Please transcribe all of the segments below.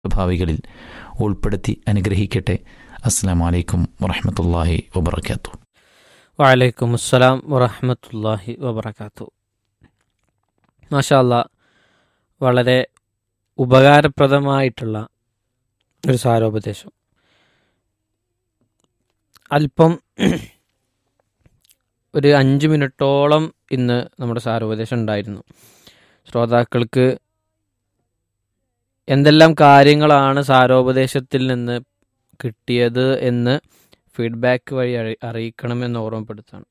ഭാവികളിൽ ഉൾപ്പെടുത്തി അനുഗ്രഹിക്കട്ടെ അസ്സാം വലൈക്കും വറഹമത്തല്ലാഹി വബർക്കാത്തു വലൈക്കും അസ്സലാം വറഹമത്തല്ലാഹി വബർക്കാത്തു മാഷാല്ല വളരെ ഉപകാരപ്രദമായിട്ടുള്ള ഒരു സാരോപദേശം അല്പം ഒരു അഞ്ച് മിനിറ്റോളം ഇന്ന് നമ്മുടെ സാരോപദേശം ഉണ്ടായിരുന്നു ശ്രോതാക്കൾക്ക് എന്തെല്ലാം കാര്യങ്ങളാണ് സാരോപദേശത്തിൽ നിന്ന് കിട്ടിയത് എന്ന് ഫീഡ്ബാക്ക് വഴി അറി- അറിയിക്കണമെന്ന് ഓർമ്മപ്പെടുത്താണ്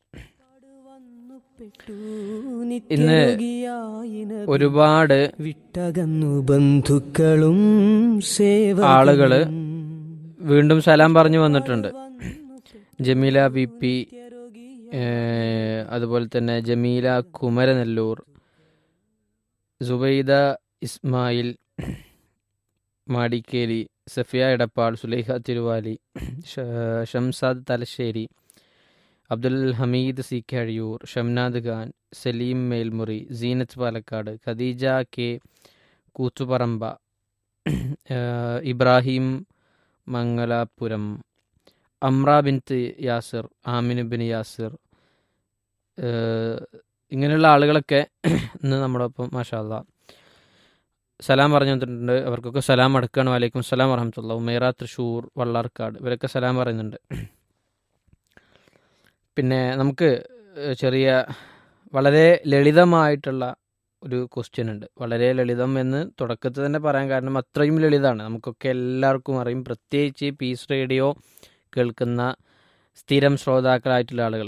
ഇന്ന് ഒരുപാട് വിട്ടകന്നു ബന്ധുക്കളും സേവ ആളുകള് വീണ്ടും സലാം പറഞ്ഞു വന്നിട്ടുണ്ട് ജമീല ബി പി ഏഹ്, അതുപോലെ തന്നെ ജമീല കുമരനെല്ലൂർ സുബൈദ ഇസ്മായിൽ മാടിക്കേരി സഫിയ എടപ്പാൾ സുലൈഹ തിരുവാലി ഷ- ഷംസാദ് തലശ്ശേരി അബ്ദുൽ ഹമീദ് സി കഴിയൂർ ഷംനാദ് ഖാൻ സലീം മേൽമുറി സീനത്ത് പാലക്കാട് ഖദീജ കെ കൂത്തുപറമ്പ ഏഹ്, ഇബ്രാഹിം മംഗലാപുരം അമ്ര ബിൻത്ത് യാസിർ ആമിന് ബിൻ യാസിർ ഏഹ്, ഇങ്ങനെയുള്ള ആളുകളൊക്കെ ഇന്ന് നമ്മുടെ ഒപ്പം മാഷാല്ല സലാം പറഞ്ഞു തന്നിട്ടുണ്ട് അവർക്കൊക്കെ സലാം അടക്കാണ് വലൈക്കും സലാം വറഹമത്തുള്ള ഉമേറ തൃശ്ശൂർ വള്ളാർക്കാട് ഇവരൊക്കെ സലാം പറയുന്നുണ്ട് പിന്നെ നമുക്ക് ഏഹ്, ചെറിയ വളരെ ലളിതമായിട്ടുള്ള ഒരു ക്വസ്റ്റ്യൻ ഉണ്ട് വളരെ ലളിതം എന്ന് തുടക്കത്തിൽ തന്നെ പറയാൻ കാരണം അത്രയും ലളിതമാണ് നമുക്കൊക്കെ എല്ലാവർക്കും അറിയും പ്രത്യേകിച്ച് ഈ പീസ് റേഡിയോ കേൾക്കുന്ന സ്ഥിരം ശ്രോതാക്കളായിട്ടുള്ള ആളുകൾ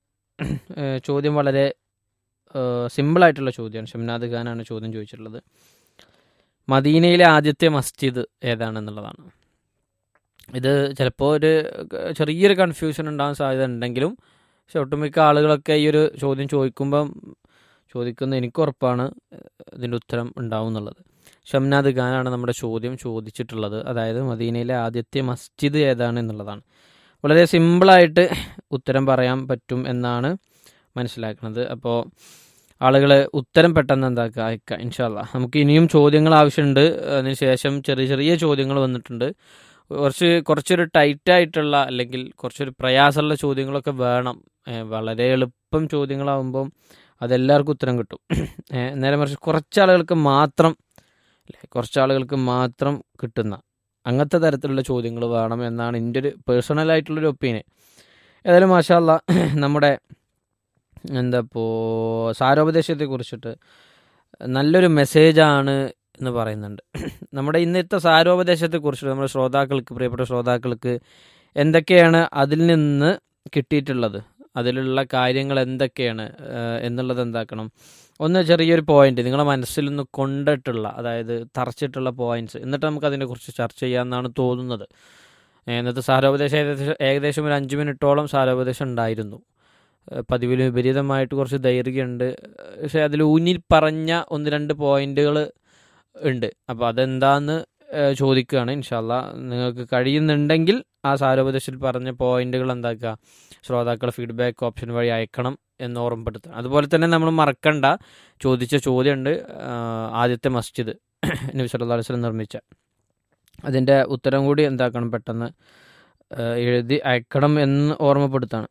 ചോദ്യം വളരെ സിമ്പിളായിട്ടുള്ള ചോദ്യമാണ് ഷംനാദ് ഖാനാണ് ചോദ്യം ചോദിച്ചിട്ടുള്ളത് മദീനയിലെ ആദ്യത്തെ മസ്ജിദ് ഏതാണെന്നുള്ളതാണ് ഇത് ചിലപ്പോൾ ഒരു ക- ചെറിയൊരു കൺഫ്യൂഷൻ ഉണ്ടാകാൻ സാധ്യത ഉണ്ടെങ്കിലും പക്ഷെ ഒട്ടുമിക്ക ആളുകളൊക്കെ ഈ ഒരു ചോദ്യം ചോദിക്കുമ്പം ചോദിക്കുന്ന എനിക്ക് ഉറപ്പാണ് ഇതിൻ്റെ ഉത്തരം ഉണ്ടാവും എന്നുള്ളത് ഷംനാദ് ഖാനാണ് നമ്മുടെ ചോദ്യം ചോദിച്ചിട്ടുള്ളത് അതായത് മദീനയിലെ ആദ്യത്തെ മസ്ജിദ് ഏതാണ് എന്നുള്ളതാണ് വളരെ സിമ്പിളായിട്ട് ഉത്തരം പറയാൻ പറ്റും എന്നാണ് മനസ്സിലാക്കുന്നത് അപ്പോൾ ആളുകൾ ഉത്തരം പെട്ടെന്ന് എന്താക്കുക അയക്കുക ഇൻഷാല്ല നമുക്ക് ഇനിയും ചോദ്യങ്ങൾ ആവശ്യമുണ്ട് അതിനുശേഷം ചെറിയ ചെറിയ ചോദ്യങ്ങൾ വന്നിട്ടുണ്ട് കുറച്ച് കുറച്ചൊരു ടൈറ്റ് ആയിട്ടുള്ള അല്ലെങ്കിൽ കുറച്ചൊരു പ്രയാസമുള്ള ചോദ്യങ്ങളൊക്കെ വേണം ഏ, വളരെ എളുപ്പം ചോദ്യങ്ങളാവുമ്പം അതെല്ലാവർക്കും ഉത്തരം കിട്ടും ഏ, നേരെ മറിച്ച് കുറച്ച് ആളുകൾക്ക് മാത്രം അല്ലേ കുറച്ച് ആളുകൾക്ക് മാത്രം കിട്ടുന്ന അങ്ങനത്തെ തരത്തിലുള്ള ചോദ്യങ്ങൾ വേണം എന്നാണ് എൻ്റെ ഒരു പേഴ്സണൽ ആയിട്ടുള്ളൊരു ഒപ്പീനിയൻ ഏതായാലും മാഷാല്ല നമ്മുടെ എന്താ ഇപ്പോൾ സാരോപദേശത്തെ കുറിച്ചിട്ട് നല്ലൊരു മെസ്സേജാണ് എന്ന് പറയുന്നുണ്ട് നമ്മുടെ ഇന്നത്തെ സാരോപദേശത്തെ കുറിച്ചിട്ട് നമ്മുടെ ശ്രോതാക്കൾക്ക് പ്രിയപ്പെട്ട ശ്രോതാക്കൾക്ക് എന്തൊക്കെയാണ് അതിൽ നിന്ന് കിട്ടിയിട്ടുള്ളത് അതിലുള്ള കാര്യങ്ങൾ എന്തൊക്കെയാണ് ഏഹ്, എന്നുള്ളത് എന്താക്കണം ഒന്ന് ചെറിയൊരു പോയിന്റ് നിങ്ങളെ മനസ്സിൽ നിന്ന് കൊണ്ടിട്ടുള്ള അതായത് തറച്ചിട്ടുള്ള പോയിന്റ്സ് എന്നിട്ട് നമുക്ക് അതിനെക്കുറിച്ച് ചർച്ച ചെയ്യാമെന്നാണ് തോന്നുന്നത് ഏഹ്, ഇന്നത്തെ സാരോപദേശം ഏകദേശം ഏകദേശം ഒരു അഞ്ച് മിനിറ്റോളം സാരോപദേശം ഉണ്ടായിരുന്നു ഏഹ്, പതിവിന് വിപരീതമായിട്ട് കുറച്ച് ദൈർഘ്യമുണ്ട് പക്ഷേ അതിൽ ഊന്നിൽ പറഞ്ഞ ഒന്ന് രണ്ട് പോയിന്റുകൾ ഉണ്ട് അപ്പോൾ അതെന്താന്ന് ഏഹ്, ചോദിക്കുകയാണ് ഇൻഷാല്ല നിങ്ങൾക്ക് കഴിയുന്നുണ്ടെങ്കിൽ ആ സാരോപദേശത്തിൽ പറഞ്ഞ പോയിന്റുകൾ എന്താക്കുക ശ്രോതാക്കൾ ഫീഡ്ബാക്ക് ഓപ്ഷൻ വഴി അയക്കണം എന്ന് ഓർമ്മപ്പെടുത്തുക അതുപോലെ തന്നെ നമ്മൾ മറക്കണ്ട ചോദിച്ച ചോദ്യമുണ്ട് ആഹ്, ആദ്യത്തെ മസ്ജിദ് നബി സല്ലല്ലാഹു അലൈഹി വസല്ലം നിർമ്മിച്ച അതിൻ്റെ ഉത്തരം കൂടി എന്താക്കണം പെട്ടെന്ന് ഏഹ്, എഴുതി അയക്കണം എന്ന് ഓർമ്മപ്പെടുത്താണ്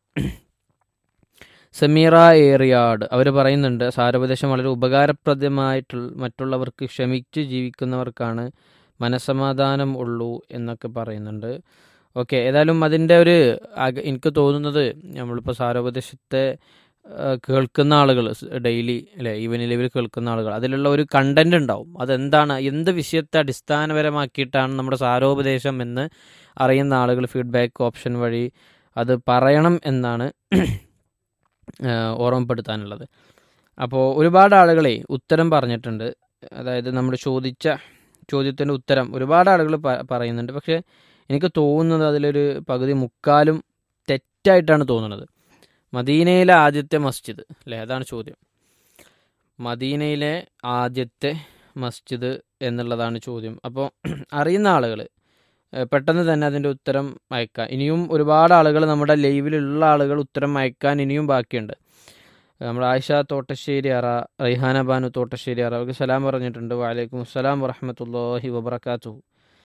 സമീറ ഏറിയാട് അവർ പറയുന്നുണ്ട് സാരോപദേശം വളരെ ഉപകാരപ്രദമായിട്ടുള്ള മറ്റുള്ളവർക്ക് ക്ഷമിച്ച് ജീവിക്കുന്നവർക്കാണ് മനസമാധാനം ഉള്ളൂ എന്നൊക്കെ പറയുന്നുണ്ട് ഓക്കെ ഏതായാലും അതിൻ്റെ ഒരു അക- എനിക്ക് തോന്നുന്നത് നമ്മളിപ്പോൾ സാരോപദേശത്തെ ആ, കേൾക്കുന്ന ആളുകൾ ഡെയിലി അല്ലെ ഈവനിൽ ഇവർ കേൾക്കുന്ന ആളുകൾ അതിലുള്ള ഒരു കണ്ടന്റ് ഉണ്ടാവും അതെന്താണ് എന്ത് വിഷയത്തെ അടിസ്ഥാനപരമാക്കിയിട്ടാണ് നമ്മുടെ സാരോപദേശം എന്ന് അറിയുന്ന ആളുകൾ ഫീഡ്ബാക്ക് ഓപ്ഷൻ വഴി അത് പറയണം എന്നാണ് ആ, ഓർമ്മപ്പെടുത്താനുള്ളത് അപ്പോൾ ഒരുപാട് ആളുകളെ ഉത്തരം പറഞ്ഞിട്ടുണ്ട് അതായത് നമ്മൾ ചോദിച്ച ചോദ്യത്തിൻ്റെ ഉത്തരം ഒരുപാട് ആളുകൾ പ- പറയുന്നുണ്ട് പക്ഷേ എനിക്ക് തോന്നുന്നത് അതിലൊരു പകുതി മുക്കാലും തെറ്റായിട്ടാണ് തോന്നുന്നത് മദീനയിലെ ആദ്യത്തെ മസ്ജിദ് അല്ലേ അതാണ് ചോദ്യം മദീനയിലെ ആദ്യത്തെ മസ്ജിദ് എന്നുള്ളതാണ് ചോദ്യം അപ്പോൾ അറിയുന്ന ആളുകൾ പെട്ടെന്ന് തന്നെ അതിൻ്റെ ഉത്തരം അയക്കാം ഇനിയും ഒരുപാട് ആളുകൾ നമ്മുടെ ലൈവിലുള്ള ആളുകൾ ഉത്തരം അയക്കാൻ ഇനിയും ബാക്കിയുണ്ട് നമ്മുടെ ആയിഷ തോട്ടശ്ശേരി അറ റൈഹാന ബാനു തോട്ടശ്ശേരി അറ അവർക്ക് സലാം പറഞ്ഞിട്ടുണ്ട് വാലൈക്കും അസ്സലാം വറഹമത്തല്ലാഹി വബർക്കാത്തു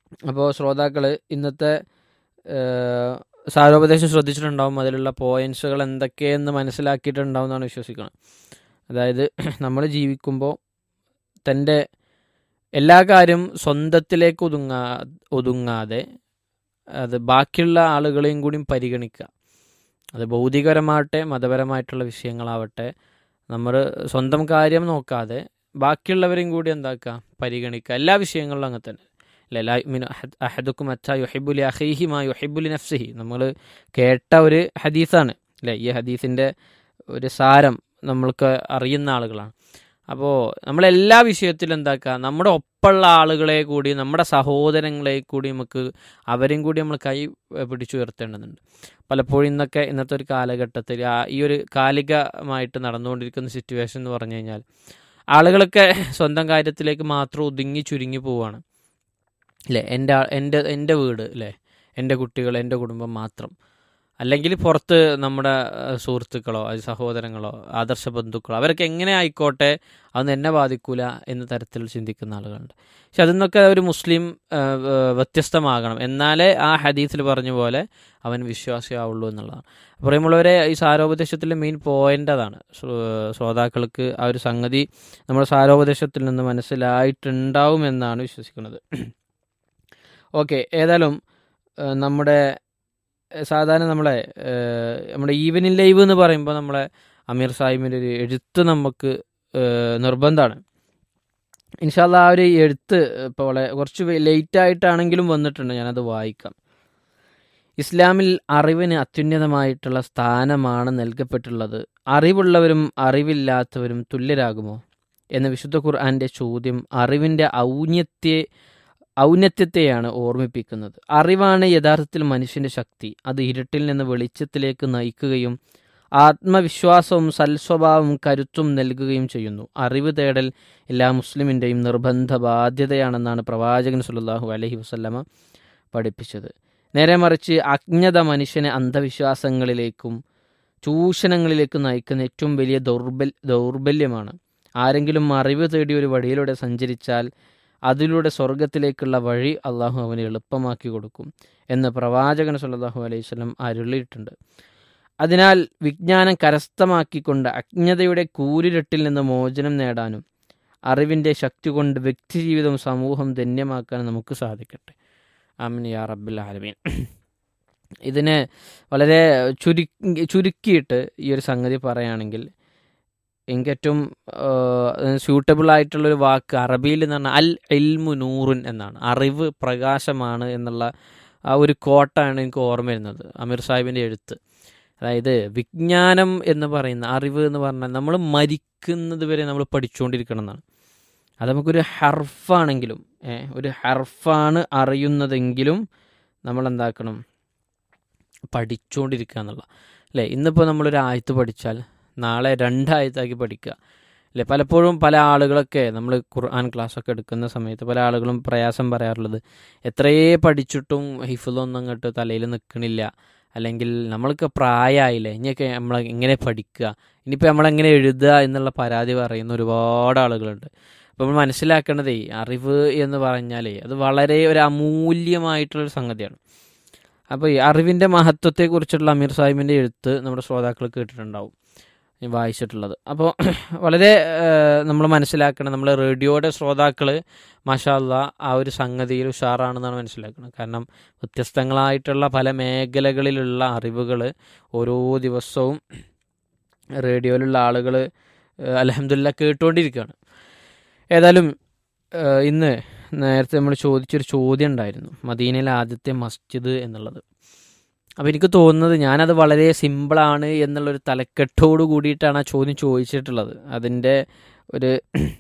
അപ്പോൾ ശ്രോതാക്കൾ ഇന്നത്തെ ഏഹ്, സാരോപദേശം ശ്രദ്ധിച്ചിട്ടുണ്ടാവും അതിലുള്ള പോയിന്റ്സുകൾ എന്തൊക്കെയെന്ന് മനസ്സിലാക്കിയിട്ടുണ്ടാവും എന്നാണ് വിശ്വസിക്കുന്നത് അതായത് നമ്മൾ ജീവിക്കുമ്പോൾ തൻ്റെ എല്ലാ കാര്യം സ്വന്തത്തിലേക്ക് ഒതുങ്ങാ ഒതുങ്ങാതെ അത് ബാക്കിയുള്ള ആളുകളെയും കൂടിയും പരിഗണിക്കുക അത് ഭൗതികപരമാവട്ടെ മതപരമായിട്ടുള്ള വിഷയങ്ങളാവട്ടെ നമ്മൾ സ്വന്തം കാര്യം നോക്കാതെ ബാക്കിയുള്ളവരെയും കൂടി എന്താക്കുക പരിഗണിക്കുക എല്ലാ വിഷയങ്ങളിലും അങ്ങനെ തന്നെ അല്ലേ ലാ യുഅ്മിനു അഹദ് അഹദുക്കും അച്ഛ യുഹിബുലി അഹീഹി മാ യുഹിബുലി നഫ്സിഹി നമ്മൾ കേട്ട ഒരു ഹദീസാണ് അല്ലേ ഈ ഹദീസിൻ്റെ ഒരു സാരം നമ്മൾക്ക് അറിയുന്ന ആളുകളാണ് അപ്പോൾ നമ്മളെല്ലാ വിഷയത്തിലും എന്താക്കുക നമ്മുടെ ഒപ്പമുള്ള ആളുകളെ കൂടി നമ്മുടെ സഹോദരങ്ങളെ കൂടി നമുക്ക് അവരെയും കൂടി നമ്മൾ കൈ ഏഹ്, പിടിച്ചുയർത്തേണ്ടതുണ്ട് പലപ്പോഴും ഇന്നൊക്കെ ഇന്നത്തെ ഒരു കാലഘട്ടത്തിൽ ആ ഈ ഒരു കാലികമായിട്ട് നടന്നുകൊണ്ടിരിക്കുന്ന സിറ്റുവേഷൻ എന്ന് പറഞ്ഞു കഴിഞ്ഞാൽ ആളുകളൊക്കെ സ്വന്തം കാര്യത്തിലേക്ക് മാത്രം ഒതുങ്ങി ചുരുങ്ങി പോവാണ് അല്ലേ എൻ്റെ ആ- എൻ്റെ എൻ്റെ വീട് അല്ലേ എൻ്റെ കുട്ടികൾ എൻ്റെ കുടുംബം മാത്രം അല്ലെങ്കിൽ പുറത്ത് നമ്മുടെ ഏഹ്, സുഹൃത്തുക്കളോ അത് സഹോദരങ്ങളോ ആദർശ ബന്ധുക്കളോ അവരൊക്കെ എങ്ങനെ ആയിക്കോട്ടെ അതൊന്നും എന്നെ ബാധിക്കൂല എന്ന തരത്തിൽ ചിന്തിക്കുന്ന ആളുകളുണ്ട് പക്ഷെ അതിൽ നിന്നൊക്കെ ഒരു മുസ്ലിം ഏഹ്, ഏഹ്, വ്യത്യസ്തമാകണം എന്നാലേ ആ ഹദീസിൽ പറഞ്ഞ പോലെ അവൻ വിശ്വാസിയാവുള്ളൂ എന്നുള്ളതാണ് പറയുമ്പോഴവരെ ഈ സാരോപദേശത്തിലെ മെയിൻ പോയിന്റ് അതാണ് ശ്രോ- ശ്രോതാക്കൾക്ക് ആ ഒരു സംഗതി നമ്മുടെ സാരോപദേശത്തിൽ നിന്ന് മനസ്സിലായിട്ടുണ്ടാവും എന്നാണ് വിശ്വസിക്കുന്നത് ഓക്കെ ഏതായാലും ഏഹ്, നമ്മുടെ ഏഹ്, സാധാരണ നമ്മളെ ഏഹ്, നമ്മുടെ ഈവനിങ് ലൈവ് എന്ന് പറയുമ്പോൾ നമ്മളെ അമീർ സാഹിബിൻ്റെ ഒരു എഴുത്ത് നമുക്ക് നിർബന്ധമാണ് ഇൻഷാല്ല ആ ഒരു എഴുത്ത് ഇപ്പോൾ വളരെ കുറച്ച് ലേറ്റ് ആയിട്ടാണെങ്കിലും വന്നിട്ടുണ്ട് ഞാനത് വായിക്കാം ഇസ്ലാമിൽ അറിവിന് അത്യുന്നതമായിട്ടുള്ള സ്ഥാനമാണ് നൽകപ്പെട്ടുള്ളത് അറിവുള്ളവരും അറിവില്ലാത്തവരും തുല്യരാകുമോ എന്ന വിശുദ്ധ ഖുർആന്റെ ചോദ്യം അറിവിൻ്റെ ഔന്നത്യെ ഔന്നത്യത്തെയാണ് ഓർമ്മിപ്പിക്കുന്നത് അറിവാണ് യഥാർത്ഥത്തിൽ മനുഷ്യന്റെ ശക്തി അത് ഇരുട്ടിൽ നിന്ന് വെളിച്ചത്തിലേക്ക് നയിക്കുകയും ആത്മവിശ്വാസവും സൽസ്വഭാവവും കരുത്തും നൽകുകയും ചെയ്യുന്നു അറിവ് തേടൽ എല്ലാ മുസ്ലിമിൻ്റെയും നിർബന്ധ ബാധ്യതയാണെന്നാണ് പ്രവാചകൻ സുല്ലാഹു അലഹി വസ്ല്ലമ പഠിപ്പിച്ചത് നേരെ മറിച്ച് അജ്ഞത മനുഷ്യനെ അന്ധവിശ്വാസങ്ങളിലേക്കും ചൂഷണങ്ങളിലേക്കും നയിക്കുന്ന ഏറ്റവും വലിയ ദൗർബൽ ദൗർബല്യമാണ് ആരെങ്കിലും അറിവ് തേടി ഒരു വഴിയിലൂടെ സഞ്ചരിച്ചാൽ അതിലൂടെ സ്വർഗത്തിലേക്കുള്ള വഴി അള്ളാഹു അവന് എളുപ്പമാക്കി കൊടുക്കും എന്ന് പ്രവാചകൻ സല്ലല്ലാഹു അലൈഹി വസല്ലം അരുളിയിട്ടുണ്ട് അതിനാൽ വിജ്ഞാനം കരസ്ഥമാക്കിക്കൊണ്ട് അജ്ഞതയുടെ കൂരിരട്ടിൽ നിന്ന് മോചനം നേടാനും അറിവിൻ്റെ ശക്തി കൊണ്ട് വ്യക്തിജീവിതവും സമൂഹം ധന്യമാക്കാനും നമുക്ക് സാധിക്കട്ടെ ആമിൻ യാ റബ്ബിൽ ആലമീൻ ഇതിനെ വളരെ ചുരുക്കി ചുരുക്കിയിട്ട് ഈ ഒരു സംഗതി പറയുകയാണെങ്കിൽ എനിക്ക് ഏറ്റവും സ്യൂട്ടബിൾ ആയിട്ടുള്ളൊരു വാക്ക് അറബിയിൽ എന്ന് പറഞ്ഞാൽ അൽ ഇൽമു നൂറുൻ എന്നാണ് അറിവ് പ്രകാശമാണ് എന്നുള്ള ആ ഒരു കോട്ടാണ് എനിക്ക് ഓർമ്മ വരുന്നത് അമീർ സാഹിബിൻ്റെ എഴുത്ത് അതായത് വിജ്ഞാനം എന്ന് പറയുന്ന അറിവ് എന്ന് പറഞ്ഞാൽ നമ്മൾ മരിക്കുന്നത് വരെ നമ്മൾ പഠിച്ചുകൊണ്ടിരിക്കണം എന്നാണ് അത് നമുക്കൊരു ഹർഫാണെങ്കിലും ഏ, ഒരു ഹർഫാണ് അറിയുന്നതെങ്കിലും നമ്മൾ എന്താക്കണം പഠിച്ചുകൊണ്ടിരിക്കുക എന്നുള്ള അല്ലേ ഇന്നിപ്പോൾ നമ്മളൊരു ആയത്ത് പഠിച്ചാൽ നാളെ രണ്ടായത്താക്കി പഠിക്കുക അല്ലേ പലപ്പോഴും പല ആളുകളൊക്കെ നമ്മൾ ഖുർആൻ ക്ലാസ്സൊക്കെ എടുക്കുന്ന സമയത്ത് പല ആളുകളും പ്രയാസം പറയാറുള്ളത് എത്രയേ പഠിച്ചിട്ടും ഹിഫുലൊന്നും അങ്ങോട്ട് തലയിൽ നിൽക്കണില്ല അല്ലെങ്കിൽ നമ്മൾക്ക് പ്രായമായില്ലേ ഇനിയൊക്കെ നമ്മൾ എങ്ങനെ പഠിക്കുക ഇനിയിപ്പോൾ നമ്മളെങ്ങനെ എഴുതുക എന്നുള്ള പരാതി പറയുന്ന ഒരുപാട് ആളുകളുണ്ട് അപ്പോൾ നമ്മൾ മനസ്സിലാക്കേണ്ടതേ അറിവ് എന്ന് പറഞ്ഞാലേ അത് വളരെ ഒരു അമൂല്യമായിട്ടുള്ളൊരു സംഗതിയാണ് അപ്പോൾ ഈ അറിവിൻ്റെ മഹത്വത്തെക്കുറിച്ചുള്ള അമീർ സാഹിബിൻ്റെ എഴുത്ത് നമ്മുടെ ശ്രോതാക്കൾ കേട്ടിട്ടുണ്ടാവും ഞാൻ വായിച്ചിട്ടുള്ളത് അപ്പോൾ വളരെ നമ്മൾ മനസ്സിലാക്കണം നമ്മൾ റേഡിയോയുടെ ശ്രോതാക്കൾ മാഷാല്ല ആ ഒരു സംഗതിയിൽ ഉഷാറാണെന്നാണ് മനസ്സിലാക്കുന്നത് കാരണം വ്യത്യസ്തങ്ങളായിട്ടുള്ള പല മേഖലകളിലുള്ള അറിവുകൾ ഓരോ ദിവസവും റേഡിയോയിലുള്ള ആളുകൾ അലഹമില്ല കേട്ടുകൊണ്ടിരിക്കുകയാണ് ഏതായാലും ഏഹ്, ഇന്ന് നേരത്തെ നമ്മൾ ചോദിച്ചൊരു ചോദ്യം ഉണ്ടായിരുന്നു മദീനയിലെ ആദ്യത്തെ മസ്ജിദ് എന്നുള്ളത് അപ്പോൾ എനിക്ക് തോന്നുന്നത് ഞാനത് വളരെ സിമ്പിളാണ് എന്നുള്ളൊരു തലക്കെട്ടോട് കൂടിയിട്ടാണ് ആ ചോദ്യം ചോദിച്ചിട്ടുള്ളത് അതിൻ്റെ ഒരു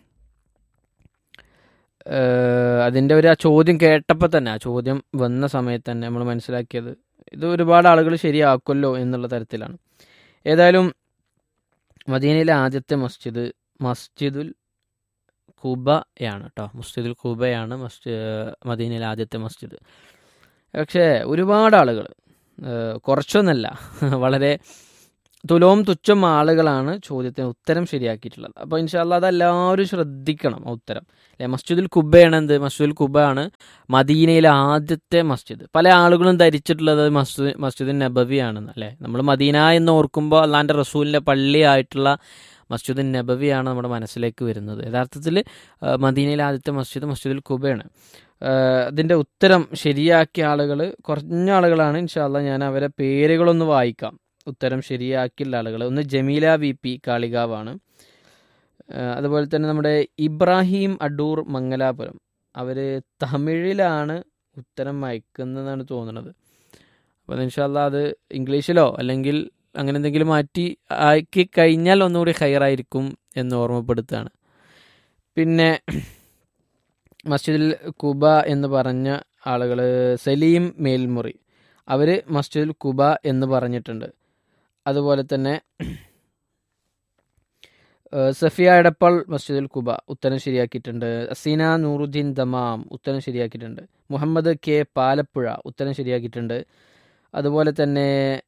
ഏഹ്, അതിൻ്റെ ഒരു ആ ചോദ്യം കേട്ടപ്പോൾ തന്നെ ആ ചോദ്യം വന്ന സമയത്ത് തന്നെ നമ്മൾ മനസ്സിലാക്കിയത് ഇത് ഒരുപാട് ആളുകൾ ശരിയാക്കുമല്ലോ എന്നുള്ള തരത്തിലാണ് ഏതായാലും മദീനയിലെ ആദ്യത്തെ മസ്ജിദ് മസ്ജിദുൽ കുബയാണ് കേട്ടോ മസ്ജിദുൽ കുബയാണ് മസ്ജി മദീനയിലെ ആദ്യത്തെ മസ്ജിദ് പക്ഷേ ഒരുപാട് ആളുകൾ കുറച്ചൊന്നല്ല വളരെ തുലോം തുച്ഛം ആളുകളാണ് ചോദ്യത്തിന് ഉത്തരം ശരിയാക്കിയിട്ടുള്ളത് അപ്പോൾ ഇൻഷാല്ല അതെല്ലാവരും ശ്രദ്ധിക്കണം ആ ഉത്തരം അല്ലെ മസ്ജിദുൽ കുബയാണ് എന്ത് മസ്ജിദുൽ കുബ ആണ് മദീനയിലെ ആദ്യത്തെ മസ്ജിദ് പല ആളുകളും ധരിച്ചിട്ടുള്ളത് മസ്ജിദ് മസ്ജിദുൽ നബവിയാണെന്ന് അല്ലേ നമ്മൾ മദീന എന്ന് ഓർക്കുമ്പോൾ അള്ളാൻ്റെ റസൂലിൻ്റെ പള്ളിയായിട്ടുള്ള മസ്ജിദുൽ നബവിയാണ് നമ്മുടെ മനസ്സിലേക്ക് വരുന്നത് യഥാർത്ഥത്തിൽ ആ, മദീനയിലെ ആദ്യത്തെ മസ്ജിദ് മസ്ജിദുൽ കുബയാണ് ആ, അതിൻ്റെ ഉത്തരം ശരിയാക്കിയ ആളുകൾ കുറഞ്ഞ ആളുകളാണ് ഇൻഷാല്ല ഞാൻ അവരെ പേരുകളൊന്ന് വായിക്കാം ഉത്തരം ശരിയാക്കിയുള്ള ആളുകൾ ഒന്ന് ജമീല വി പി കാളികാവാണ് ആ, അതുപോലെ തന്നെ നമ്മുടെ ഇബ്രാഹിം അഡൂർ മംഗലാപുരം അവർ തമിഴിലാണ് ഉത്തരം അയക്കുന്നതെന്നാണ് തോന്നുന്നത് അപ്പോൾ ഇൻഷാല്ല അത് ഇംഗ്ലീഷിലോ അല്ലെങ്കിൽ അങ്ങനെ എന്തെങ്കിലും മാറ്റി ആക്കി കഴിഞ്ഞാൽ ഒന്നുകൂടി ഹയറായിരിക്കും എന്ന് ഓർമ്മപ്പെടുത്തുകയാണ് പിന്നെ മസ്ജിദുൽ കുബ എന്ന് പറഞ്ഞ ആളുകൾ സലീം മേൽമുറി അവർ മസ്ജിദുൽ കുബ എന്ന് പറഞ്ഞിട്ടുണ്ട് അതുപോലെ തന്നെ ഏഹ് സഫിയ എടപ്പാൾ മസ്ജിദുൽ കുബ ഉത്തരം ശരിയാക്കിയിട്ടുണ്ട് അസീന നൂറുദ്ദീൻ ദമാം ഉത്തരം ശരിയാക്കിയിട്ടുണ്ട് മുഹമ്മദ് കെ പാലപ്പുഴ ഉത്തരം ശരിയാക്കിയിട്ടുണ്ട് അതുപോലെ തന്നെ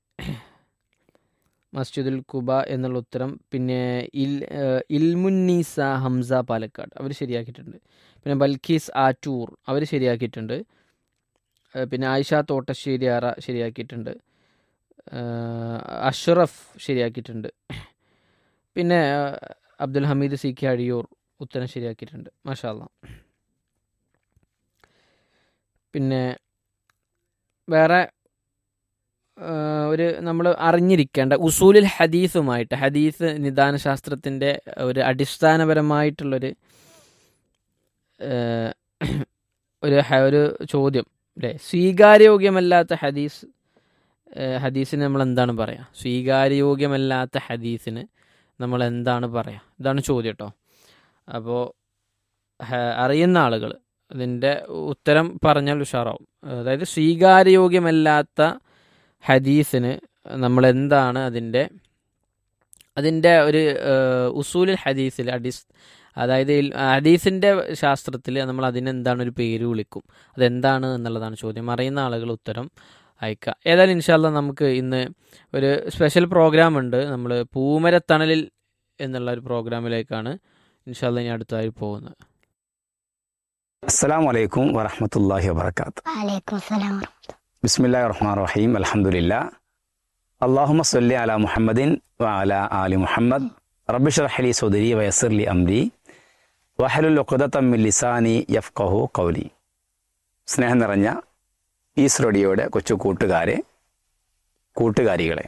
മസ്ജിദുൽ കുബ എന്നുള്ള ഉത്തരം പിന്നെ ഇൽ ഏഹ് ഇൽമുന്നീസ ഹംസ പാലക്കാട് അവർ ശരിയാക്കിയിട്ടുണ്ട് പിന്നെ ബൽക്കീസ് ആറ്റൂർ അവർ ശരിയാക്കിയിട്ടുണ്ട് ഏഹ് പിന്നെ ആയിഷ തോട്ടശ്ശേരി ആറ ശരിയാക്കിയിട്ടുണ്ട് ഏഹ് അഷ്റഫ് ശരിയാക്കിയിട്ടുണ്ട് പിന്നെ ഏഹ് അബ്ദുൽ ഹമീദ് സി കെ അഴിയൂർ ഉത്തരം ശരിയാക്കിയിട്ടുണ്ട് മാഷാല്ല പിന്നെ വേറെ ഏഹ് ഒരു നമ്മൾ അറിഞ്ഞിരിക്കേണ്ട ഉസൂലിൽ ഹദീസുമായിട്ട് ഹദീസ് നിദാന ശാസ്ത്രത്തിൻ്റെ ഒരു അടിസ്ഥാനപരമായിട്ടുള്ളൊരു ഏഹ് ഒരു ഹ- ഒരു ചോദ്യം അല്ലേ സ്വീകാര്യോഗ്യമല്ലാത്ത ഹദീസ് ഏഹ് ഹദീസിന് നമ്മൾ എന്താണ് പറയുക സ്വീകാര്യോഗ്യമല്ലാത്ത ഹദീസിന് നമ്മൾ എന്താണ് പറയുക ഇതാണ് ചോദ്യം കേട്ടോ അപ്പോൾ അറിയുന്ന ആളുകൾ അതിൻ്റെ ഉത്തരം പറഞ്ഞാൽ ഉഷാറാവും അതായത് സ്വീകാര്യോഗ്യമല്ലാത്ത ഹദീസിന് നമ്മൾ എന്താണ് അതിൻ്റെ അതിൻ്റെ ഒരു ഏഹ്, ഉസൂലുൽ ഹദീസിൽ അടിസ് അതായത് ഇൽ- ഹദീസിൻ്റെ ശാസ്ത്രത്തിൽ നമ്മൾ അതിനെന്താണ് ഒരു പേര് വിളിക്കും അതെന്താണ് എന്നുള്ളതാണ് ചോദ്യം അറിയുന്ന ആളുകൾ ഉത്തരം അയക്കുക ഏതായാലും ഇൻഷാല്ല നമുക്ക് ഇന്ന് ഒരു സ്പെഷ്യൽ പ്രോഗ്രാം ഉണ്ട് നമ്മൾ പൂമരത്തണലിൽ എന്നുള്ള ഒരു പ്രോഗ്രാമിലേക്കാണ് ഇൻഷാല്ല ഇനി അടുത്തതായി പോകുന്നത് അസ്സലാമു അലൈക്കും വറഹ്മത്തുള്ളാഹി വബറകാത്ത് വലൈക്കും സലാം ബിസ്മില്ലാഹിർ റഹ്മാനിർ റഹീം അൽഹംദുലില്ലാ അല്ലാഹുമ്മ സ്വല്ലി അലാ മുഹമ്മദിൻ വഅലാ ആലി മുഹമ്മദ് റബ്ബി ഷ്റഹ് ലി സദ്രി വയസ്സിർ ലി അംരി വഹലുൽ ഉഖ്ദതം മിൻ ലിസാനി യഫ്ഖഹു ഖൗലി സ്നേഹം നിറഞ്ഞ ഈസ് റേഡിയോയുടെ കൊച്ചു കൂട്ടുകാരെ കൂട്ടുകാരികളെ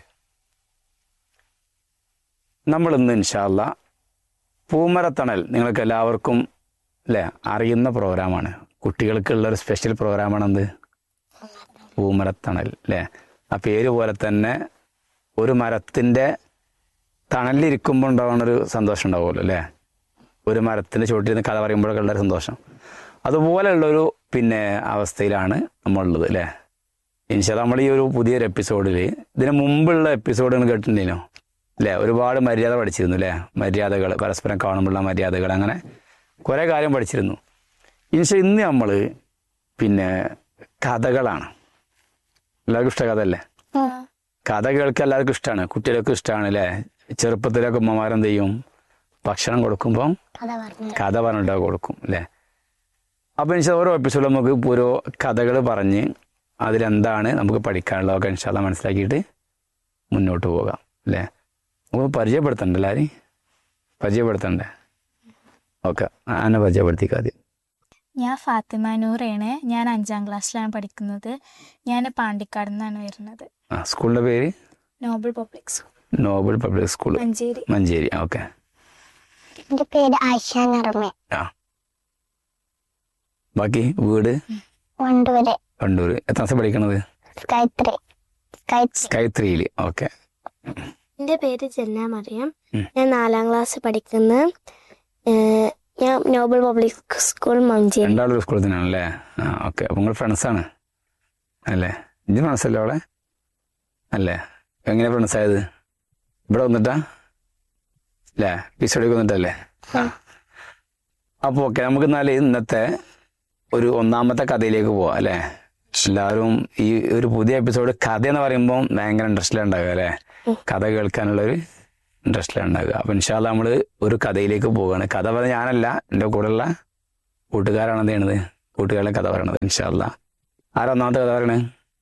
നമ്മൾ ഇന്ന് ഇൻഷാല്ല പൂമരത്തണൽ നിങ്ങൾക്ക് എല്ലാവർക്കും അല്ലേ അറിയുന്ന പ്രോഗ്രാമാണ് കുട്ടികൾക്കുള്ള ഒരു സ്പെഷ്യൽ പ്രോഗ്രാമാണ് എന്ത് പൂമരത്തണൽ അല്ലേ ആ പേര് പോലെ തന്നെ ഒരു മരത്തിൻ്റെ തണലിരിക്കുമ്പോൾ ഉണ്ടാവുന്ന ഒരു സന്തോഷം ഉണ്ടാവുമല്ലോ അല്ലേ ഒരു മരത്തിൻ്റെ ചുവട്ടിരുന്ന് കഥ പറയുമ്പോഴൊക്കെ ഉള്ള ഒരു സന്തോഷം അതുപോലെയുള്ളൊരു പിന്നെ അവസ്ഥയിലാണ് നമ്മളുള്ളത് അല്ലേ ഇനിഷാ നമ്മൾ ഈ ഒരു പുതിയൊരു എപ്പിസോഡിൽ ഇതിന് മുമ്പുള്ള എപ്പിസോഡുകൾ കേട്ടിട്ടുണ്ടേനോ അല്ലേ ഒരുപാട് മര്യാദ പഠിച്ചിരുന്നു അല്ലേ മര്യാദകൾ പരസ്പരം കാണുമ്പോഴുള്ള മര്യാദകൾ അങ്ങനെ കുറേ കാര്യം പഠിച്ചിരുന്നു ഇനിഷ ഇന്ന് നമ്മൾ പിന്നെ കഥകളാണ് എല്ലാവർക്കും ഇഷ്ട കഥ അല്ലേ കഥ കേൾക്കാൻ എല്ലാവർക്കും ഇഷ്ടമാണ് കുട്ടികൾക്കും ഇഷ്ടമാണ് അല്ലേ ചെറുപ്പത്തിലൊക്കെ ഉമ്മമാരെന്ത് ചെയ്യും ഭക്ഷണം കൊടുക്കുമ്പം കഥ പറഞ്ഞു കഥ പറഞ്ഞിട്ട് കൊടുക്കും അല്ലേ അപ്പോൾ ഇൻഷാ ഓരോ എപ്പിസോഡിൽ നമുക്ക് ഓരോ കഥകൾ പറഞ്ഞ് അതിലെന്താണ് നമുക്ക് പഠിക്കാനുള്ളതൊക്കെ ഇൻഷാല്ല മനസ്സിലാക്കിയിട്ട് മുന്നോട്ട് പോകാം അല്ലേ നമുക്ക് പരിചയപ്പെടുത്തണ്ടേ എല്ലാവരും പരിചയപ്പെടുത്തണ്ടേ ഓക്കെ എന്നെ പരിചയപ്പെടുത്തിക്കാം ആദ്യം ഞാൻ ഫാത്തിമ നൂറാണ് ഞാൻ അഞ്ചാം ക്ലാസ്സിലാണ് പഠിക്കുന്നത് ഞാൻ പാണ്ടിക്കാട് നിന്നാണ് വരുന്നത് ആ സ്കൂളിൻ്റെ പേര് Noble Public School Noble Public School Manjeri Manjeri okay എന്റെ പേര് ആയിഷ നർമ്മ ബാക്കി വീട് വണ്ടൂര് കണ്ണൂർ എത്ര ക്ലാസ് പഠിക്കണത് സ്കൈ ത്രീ സ്കൈ സ്കൈ ത്രീയിൽ ഓക്കെ എൻ്റെ പേര് ജന്ന മറിയം ഉം. ഞാൻ നാലാം ക്ലാസ് പഠിക്കുന്ന ഏഹ്, ഞാൻ നോബൽ പബ്ലിക് സ്കൂൾ മഞ്ചേരി രണ്ടാളും ഒരു സ്കൂളിൽ തന്നെയാണ് അല്ലേ ആ ഓക്കെ അപ്പോൾ നിങ്ങൾ ഫ്രണ്ട്സാണ് അല്ലേ ഇഞ്ചി ഫ്രണ്ട്സല്ലേ അവളെ അല്ലേ എങ്ങനെ ഫ്രണ്ട്സ് ആയത് ഇവിടെ വന്നിട്ടാ അല്ലേ പിസോടിക്ക് വന്നിട്ടല്ലേ ആ അപ്പോൾ ഓക്കെ നമുക്ക് എന്നാൽ ഇന്നത്തെ ഒരു ഒന്നാമത്തെ കഥയിലേക്ക് പോവാം അല്ലേ എല്ലാവരും ഈ ഒരു പുതിയ എപ്പിസോഡ് കഥ എന്ന് പറയുമ്പോൾ ഭയങ്കര ഇൻട്രസ്റ്റിലുണ്ടാകുക അല്ലേ കഥ കേൾക്കാനുള്ള ഒരു ഇൻട്രസ്റ്റിലുണ്ടാകുക അപ്പൊ ഇൻഷാല്ല നമ്മൾ ഒരു കഥയിലേക്ക് പോവുകയാണ് കഥ പറഞ്ഞ ഞാനല്ല എൻ്റെ കൂടെയുള്ള കൂട്ടുകാരാണ് എന്ത് ചെയ്യണത് കൂട്ടുകാരുടെ കഥ പറയണത് ഇൻഷാല്ല ആരാ ഒന്നാമത്തെ കഥ പറയണത്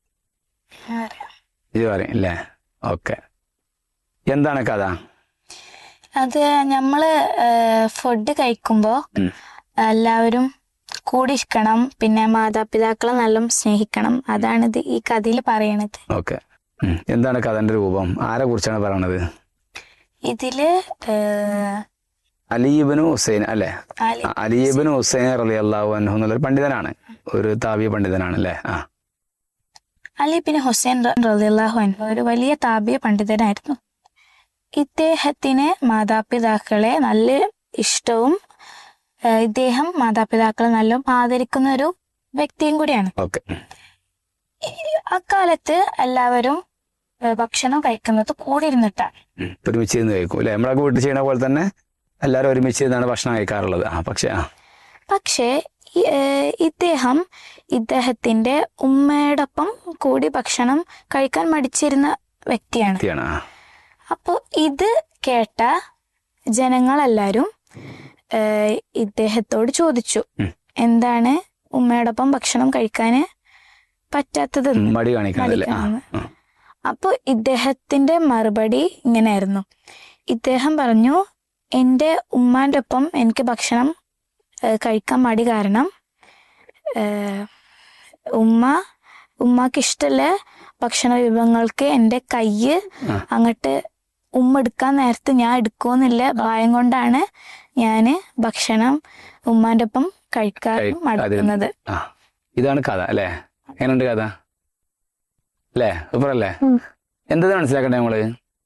ഇത് പറയും അല്ലേ ഓക്കെ എന്താണ് കഥ അത് നമ്മള് ഫുഡ് കഴിക്കുമ്പോൾ ഉം. എല്ലാവരും കൂടിയിരിക്കണം പിന്നെ മാതാപിതാക്കളെ നല്ല സ്നേഹിക്കണം അതാണ് ഇത് ഈ കഥയിൽ പറയണത് ഓക്കെ എന്താണ് കഥന്റെ രൂപം ആരെ കുറിച്ചാണ് പറയണത് ഇതില് ഏഹ്, അലീബിനു ഹുസൈൻ അല്ലേ അലി ആ, അലീബിനു ഹുസൈൻ റലി അള്ളാഹു അൻഹു എന്നുള്ളൊരു പണ്ഡിതനാണ് ഒരു താബി പണ്ഡിതനാണ് അല്ലേ ആ അലി ബിൻ ഹുസൈൻ റളിയല്ലാഹു അൻഹു ഒരു വലിയ താബിയ പണ്ഡിതനായിരുന്നു ഇദ്ദേഹത്തിന് മാതാപിതാക്കളെ നല്ല ഇഷ്ടവും ഏഹ്, ഇദ്ദേഹം മാതാപിതാക്കളെ നല്ല ആദരിക്കുന്ന ഒരു വ്യക്തിയും കൂടിയാണ് ഓക്കെ അക്കാലത്ത് എല്ലാവരും ഏഹ്, ഭക്ഷണം കഴിക്കുന്നത് കൂടിയിരുന്നിട്ടാണ് ഒരുമിച്ച് ഇരുന്ന് കഴിക്കും അല്ലേ നമ്മളൊക്കെ വീട്ടിൽ ചെയ്യണ പോലെ തന്നെ എല്ലാവരും ഒരുമിച്ച് ഇരുന്നാണ് ഭക്ഷണം കഴിക്കാറുള്ളത് ആ പക്ഷേ ആ പക്ഷേ ഈ, ഏഹ്, ഇദ്ദേഹം ഇദ്ദേഹത്തിന്റെ ഉമ്മയോടൊപ്പം കൂടി ഭക്ഷണം കഴിക്കാൻ മടിച്ചിരുന്ന വ്യക്തിയാണ് വ്യക്തിയാണ് ആ അപ്പോൾ ഇത് കേട്ട ജനങ്ങളെല്ലാരും ഏഹ്, ഇദ്ദേഹത്തോട് ചോദിച്ചു ഉം. എന്താണ് ഉമ്മയോടൊപ്പം ഭക്ഷണം കഴിക്കാന് പറ്റാത്തത് ഉം, മടി കാണിക്കണത് അല്ലേ ആ ആ. അപ്പോൾ ഇദ്ദേഹത്തിന്റെ മറുപടി ഇങ്ങനെയായിരുന്നു ഇദ്ദേഹം പറഞ്ഞു എൻ്റെ ഉമ്മാന്റെ ഒപ്പം എനിക്ക് ഭക്ഷണം ഏഹ്, കഴിക്കാൻ മടി കാരണം ഏഹ്, ഉമ്മ ഉമ്മക്ക് ഇഷ്ടമുള്ള ഭക്ഷണ വിഭവങ്ങൾക്ക് എൻ്റെ കയ്യ് ആ. അങ്ങോട്ട് ഉമ്മ എടുക്കാൻ നേരത്ത് ഞാൻ എടുക്കുമെന്നില്ല ഭയം കൊണ്ടാണ് ഞാന് ഭക്ഷണം ഉമ്മാന്റെ ഒപ്പം കഴിക്കാൻ കഴി- മടുക്കുന്നത് ആ ഇതാണ് കഥ അല്ലേ എങ്ങനെയുണ്ട് കഥ അല്ലേ സൂപ്പർ അല്ലേ ഉം. എന്താണ് മനസ്സിലാക്കണ്ടേ നമ്മള്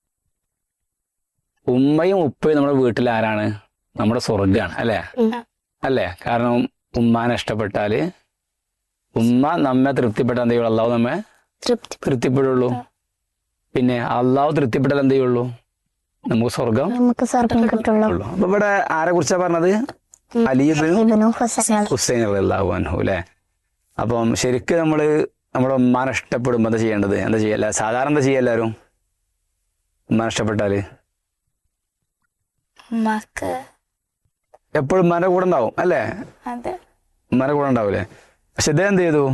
ഉമ്മയും ഉപ്പയും നമ്മുടെ വീട്ടിൽ ആരാണ് നമ്മുടെ സ്വർഗാണ് അല്ലേ ഉം. അല്ലേ കാരണം ഉമ്മാനെ ഇഷ്ടപ്പെട്ടാല് ഉമ്മ നമ്മെ തൃപ്തിപ്പെട്ടാൽ എന്ത് ചെയ്യുള്ളൂ അള്ളാഹു നമ്മെ തൃപ്തി തൃപ്തിപ്പെടുള്ളൂ പിന്നെ അള്ളാഹു തൃപ്തിപ്പെട്ടാൽ എന്ത് ചെയ്യുള്ളൂ നമുക്ക് സ്വർഗം നമുക്ക് സ്വർഗം കിട്ടുള്ളൂ ഉള്ളൂ അപ്പൊ ഇവിടെ ആരെ കുറിച്ചാ പറഞ്ഞത് അലിയബിനും ഇബ്നു ഹുസൈൻ ഹുസൈൻ അള്ളാഹു അൻഹു അല്ലേ അപ്പം ശരിക്കും നമ്മള് നമ്മുടെ ഉമ്മാനെ ഇഷ്ടപ്പെടുമ്പോ എന്താ ചെയ്യേണ്ടത് എന്താ ചെയ്യല്ല സാധാരണ എന്താ ചെയ്യ എല്ലാരും ഉമ്മാനെ ഇഷ്ടപ്പെട്ടാല് ഉമ്മാക്ക് എപ്പോഴും ഉമ്മാന്റെ കൂടെ ഉണ്ടാവും അല്ലേ അത് ഉമ്മാന്റെ കൂടെ ഉണ്ടാവൂലേ പക്ഷെ ഇദ്ദേഹം എന്ത് ചെയ്തു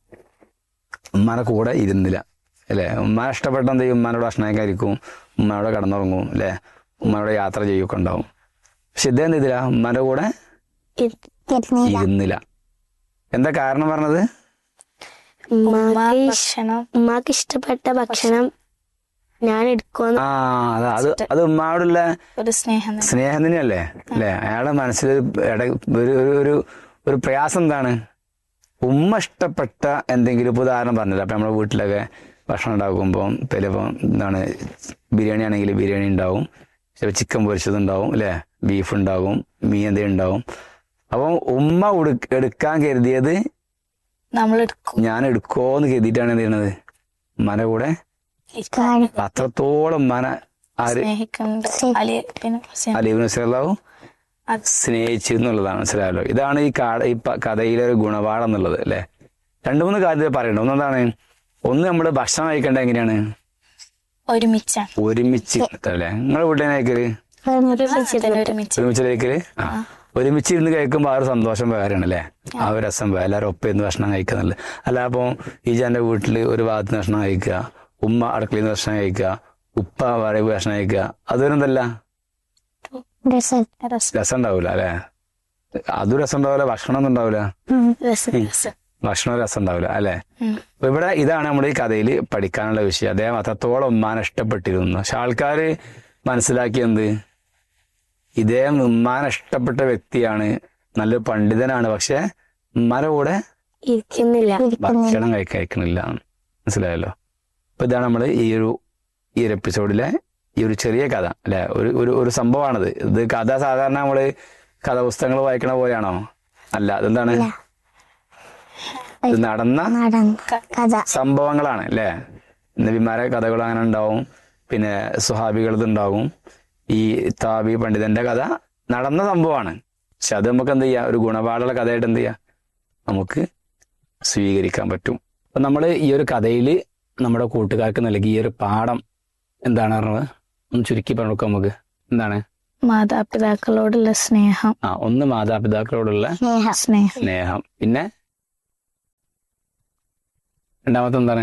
ഉമ്മാനെ കൂടെ ഇരുന്നില്ല അല്ലേ ഉമ്മാനെ ഇഷ്ടപ്പെട്ട എന്ത് ചെയ്യും ഉമ്മാനോട് ഭക്ഷണം കഴിക്കാതിരിക്കും ഉമ്മാനോട് കിടന്നുറങ്ങും അല്ലേ ഉമ്മാനോട് യാത്ര ചെയ്യൊക്കെ ഉണ്ടാവും പക്ഷെ ഇദ്ദേഹം എന്ത് ചെയ്തില്ല ഉമ്മാന്റെ കൂടെ ഇരുന്നില്ല ഇരുന്നില്ല എന്താ കാരണം പറഞ്ഞത് ഉമ്മ ഉമ്മാക്ക് ഇഷ്- ഭക്ഷണം ഉമ്മാക്ക് ഇഷ്ടപ്പെട്ട ഭക്ഷണം ഞാൻ എടുക്കുമെന്ന് ആ അത് അത് അത് ഉമ്മാനോടുള്ള ഒരു സ്നേഹം തന്നെ. സ്നേഹം തന്നെയല്ലേ അല്ലേ അയാളുടെ മനസ്സിൽ ഇട ഒരു ഒരു ഒരു ഒരു പ്രയാസം എന്താണ് ഉമ്മ ഇഷ്ടപ്പെട്ട എന്തെങ്കിലും ഇപ്പൊ ഉദാഹരണം പറഞ്ഞില്ല അപ്പൊ നമ്മുടെ വീട്ടിലൊക്കെ ഭക്ഷണം ഉണ്ടാക്കുമ്പോൾ ചിലപ്പോൾ എന്താണ് ബിരിയാണി ആണെങ്കിൽ ബിരിയാണി ഉണ്ടാവും ചിലപ്പോൾ ചിക്കൻ പൊരിച്ചത് ഉണ്ടാവും അല്ലേ ബീഫ് ഉണ്ടാവും മീൻ എന്തെങ്കിലും ഉണ്ടാവും അപ്പം ഉമ്മ ഉടുക്ക എടുക്കാൻ കരുതിയത് നമ്മൾ എടുക്കും ഞാൻ എടുക്കോന്ന് കരുതിയിട്ടാണ് എന്ത് ചെയ്യണത് ഉമ്മാന്റെ കൂടെ കാര്യം അത്രത്തോളം ഉമ്മാനെ ആര് സ്നേഹിക്കുന്നുണ്ട് അലി പിന്നെ ഹുസൈൻ അലീബ് നസീറുള്ളാഹു അത് സ്നേഹിച്ചു എന്നുള്ളതാണ് മനസ്സിലായല്ലോ ഇതാണ് ഈ കാട ഈ പ- കഥയിലെ ഒരു ഗുണപാഠം എന്നുള്ളത് അല്ലെ രണ്ടു മൂന്ന് കാര്യം പറയണ്ട ഒന്നെന്താണ് ഒന്ന് നമ്മൾ ഭക്ഷണം കഴിക്കേണ്ട എങ്ങനെയാണ് ഒരുമിച്ചാണ് ഒരുമിച്ച് അല്ലേ നിങ്ങളെ വീട്ടിൽ കഴിക്കല് തന്നെ ഒരുമിച്ച് ഒരുമിച്ച് കഴിക്കല് ആ ഒരുമിച്ച് ഇരുന്ന് കഴിക്കുമ്പോൾ ആ ഒരു സന്തോഷം വേറെയാണ് അല്ലേ ആ ഒരു രസം വേറെ എല്ലാവരും ഒപ്പം ഇരുന്ന് ഭക്ഷണം കഴിക്കുന്നുള്ളത് അല്ല അപ്പോൾ ഈ എൻ്റെ വീട്ടിൽ ഒരു ഭാഗത്ത് നിന്ന് ഭക്ഷണം കഴിക്കുക ഉമ്മ അടുക്കളയിൽ നിന്ന് ഭക്ഷണം കഴിക്കുക ഉപ്പ വേറെ പോയി ഭക്ഷണം കഴിക്കുക അതൊരു എന്തല്ല രസം രസം രസം ഉണ്ടാവില്ല അല്ലേ അതും രസം ഉണ്ടാവില്ല ഭക്ഷണം ഒന്നും ഉണ്ടാവില്ല രസം രസം ഭക്ഷണം രസം ഉണ്ടാവില്ല അല്ലെ ഉം. അപ്പൊ ഇവിടെ ഇതാണ് നമ്മുടെ ഈ കഥയിൽ പഠിക്കാനുള്ള വിഷയം അദ്ദേഹം അത്രത്തോളം ഉമ്മാനെ ഇഷ്ടപ്പെട്ടിരുന്നു പക്ഷെ ആൾക്കാര് മനസ്സിലാക്കിയെന്ത് ഇദ്ദേഹം ഉമ്മാനെ ഇഷ്ടപ്പെട്ട വ്യക്തിയാണ് നല്ലൊരു പണ്ഡിതനാണ് പക്ഷെ ഉമ്മാനെ കൂടെ ഇരിക്കുന്നില്ല ഭക്ഷണം കഴിക്കാൻ കഴിക്കണില്ല മനസ്സിലായല്ലോ അപ്പൊ ഇതാണ് നമ്മൾ ഈ ഒരു ഈ ഒരു എപ്പിസോഡിലെ ഈ ഒരു ചെറിയ കഥ അല്ലെ ഒരു ഒരു ഒരു സംഭവമാണിത് ഇത് കഥ സാധാരണ നമ്മള് കഥാപുസ്തകങ്ങൾ വായിക്കണ പോലെയാണോ അല്ല അതെന്താണ് ഇത് നടന്ന നടന്ന കഥ സംഭവങ്ങളാണ് അല്ലേ നബിമാരെ കഥകൾ അങ്ങനെ ഉണ്ടാവും പിന്നെ സുഹാബികളത് ഉണ്ടാവും ഈ താബി പണ്ഡിതന്റെ കഥ നടന്ന സംഭവമാണ് പക്ഷെ അത് നമുക്ക് എന്ത് ചെയ്യാം ഒരു ഗുണപാഠമുള്ള കഥയായിട്ട് എന്ത് ചെയ്യാം നമുക്ക് സ്വീകരിക്കാൻ പറ്റും അപ്പൊ നമ്മൾ ഈ ഒരു കഥയിൽ നമ്മുടെ കൂട്ടുകാർക്ക് നൽകിയ ഈ ഒരു പാഠം എന്താണ് പറഞ്ഞത് ഒന്ന് ചുരുക്കി പറഞ്ഞു കൊടുക്കാം നമുക്ക് എന്താണ് മാതാപിതാക്കളോടുള്ള സ്നേഹം ആ ഒന്ന് മാതാപിതാക്കളോടുള്ള സ്നേഹം സ്നേഹം സ്നേഹം പിന്നെ രണ്ടാമത്തെ എന്താണ്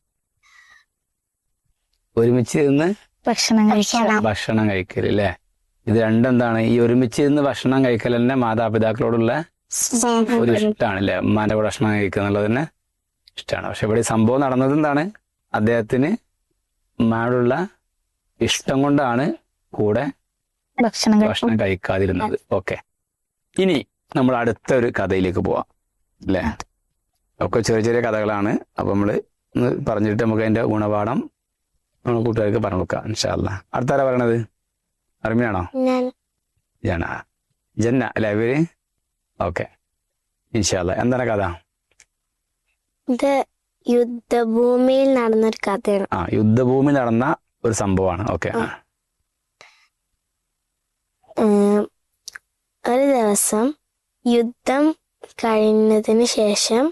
ഒരുമിച്ച് നിന്ന് ഭക്ഷണം കഴിക്കണം ഭക്ഷണം ഭക്ഷണം കഴിക്കൽ അല്ലേ ഇത് രണ്ടെന്താണ് ഈ ഒരുമിച്ച് നിന്ന് ഭക്ഷണം കഴിക്കൽ തന്നെ മാതാപിതാക്കളോടുള്ള സ്നേഹം ഒരു ഇഷ്ടമാണ് അല്ലേ ഉമ്മാന്റെ കൂടെ ഭക്ഷണം കഴിക്കുക എന്നുള്ളത് തന്നെ ഇഷ്ടമാണ് പക്ഷെ ഇവിടെ ഈ സംഭവം നടന്നത് എന്താണ് അദ്ദേഹത്തിന് ഉമ്മാനോടുള്ള ഇഷ്ടം കൊണ്ടാണ് കൂടെ ഭക്ഷണം കഴിക്കണം ഭക്ഷണം കഴിക്കാതിരുന്നത് ഓക്കെ ഇനി നമ്മൾ അടുത്ത ഒരു കഥയിലേക്ക് പോവാം അല്ലേ ഒക്കെ ചെറിയ ചെറിയ കഥകളാണ് അപ്പൊ നമ്മള് ഒന്ന് പറഞ്ഞിട്ട് നമുക്ക് അതിന്റെ ഗുണപാഠം നമ്മൾ കൂട്ടുകാർക്ക് പറഞ്ഞു കൊടുക്കാം ഇൻഷാല്ല അടുത്ത ആരാ പറയണത് അർമിയാണോ ഞാൻ ജന ജന്ന അല്ലേ ഇവര് ഓക്കെ ഇൻഷാല്ല എന്താണ് കഥ ഇത് യുദ്ധഭൂമിയിൽ നടന്നൊരു കഥയാണ് ആ യുദ്ധഭൂമി നടന്ന ഒരു സംഭവമാണ് ഓക്കെ ആ. ഏം, ഒരു ദിവസം യുദ്ധം കഴിഞ്ഞതിന് ശേഷം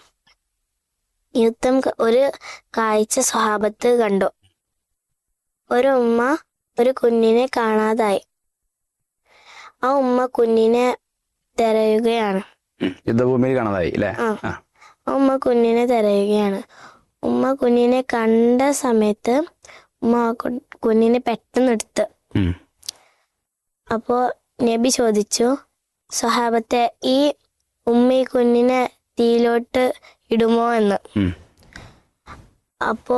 യുദ്ധം ക- ഒരു കാഴ്ച സ്വഭാവത്ത് കണ്ടു ഒരു ഉമ്മ ഒരു കുഞ്ഞിനെ കാണാതായി ആ ഉമ്മ കുഞ്ഞിനെ തിരയുകയാണ് യുദ്ധഭൂമിയിൽ കാണാതായി അല്ലേ ആ ആ. ആ ഉമ്മ കുഞ്ഞിനെ തിരയുകയാണ് ഉമ്മ കുഞ്ഞിനെ കണ്ട സമയത്ത് ഉമ്മ ആ കു- കുഞ്ഞിനെ പെട്ടെന്ന് എടുത്ത് ഉം. അപ്പോ നബി ചോദിച്ചു സ്വഹാബത്തെ ഈ ഉമ്മ ഈ കുഞ്ഞിനെ തീയിലോട്ട് ഇടുമോ എന്ന് ഉം. അപ്പോ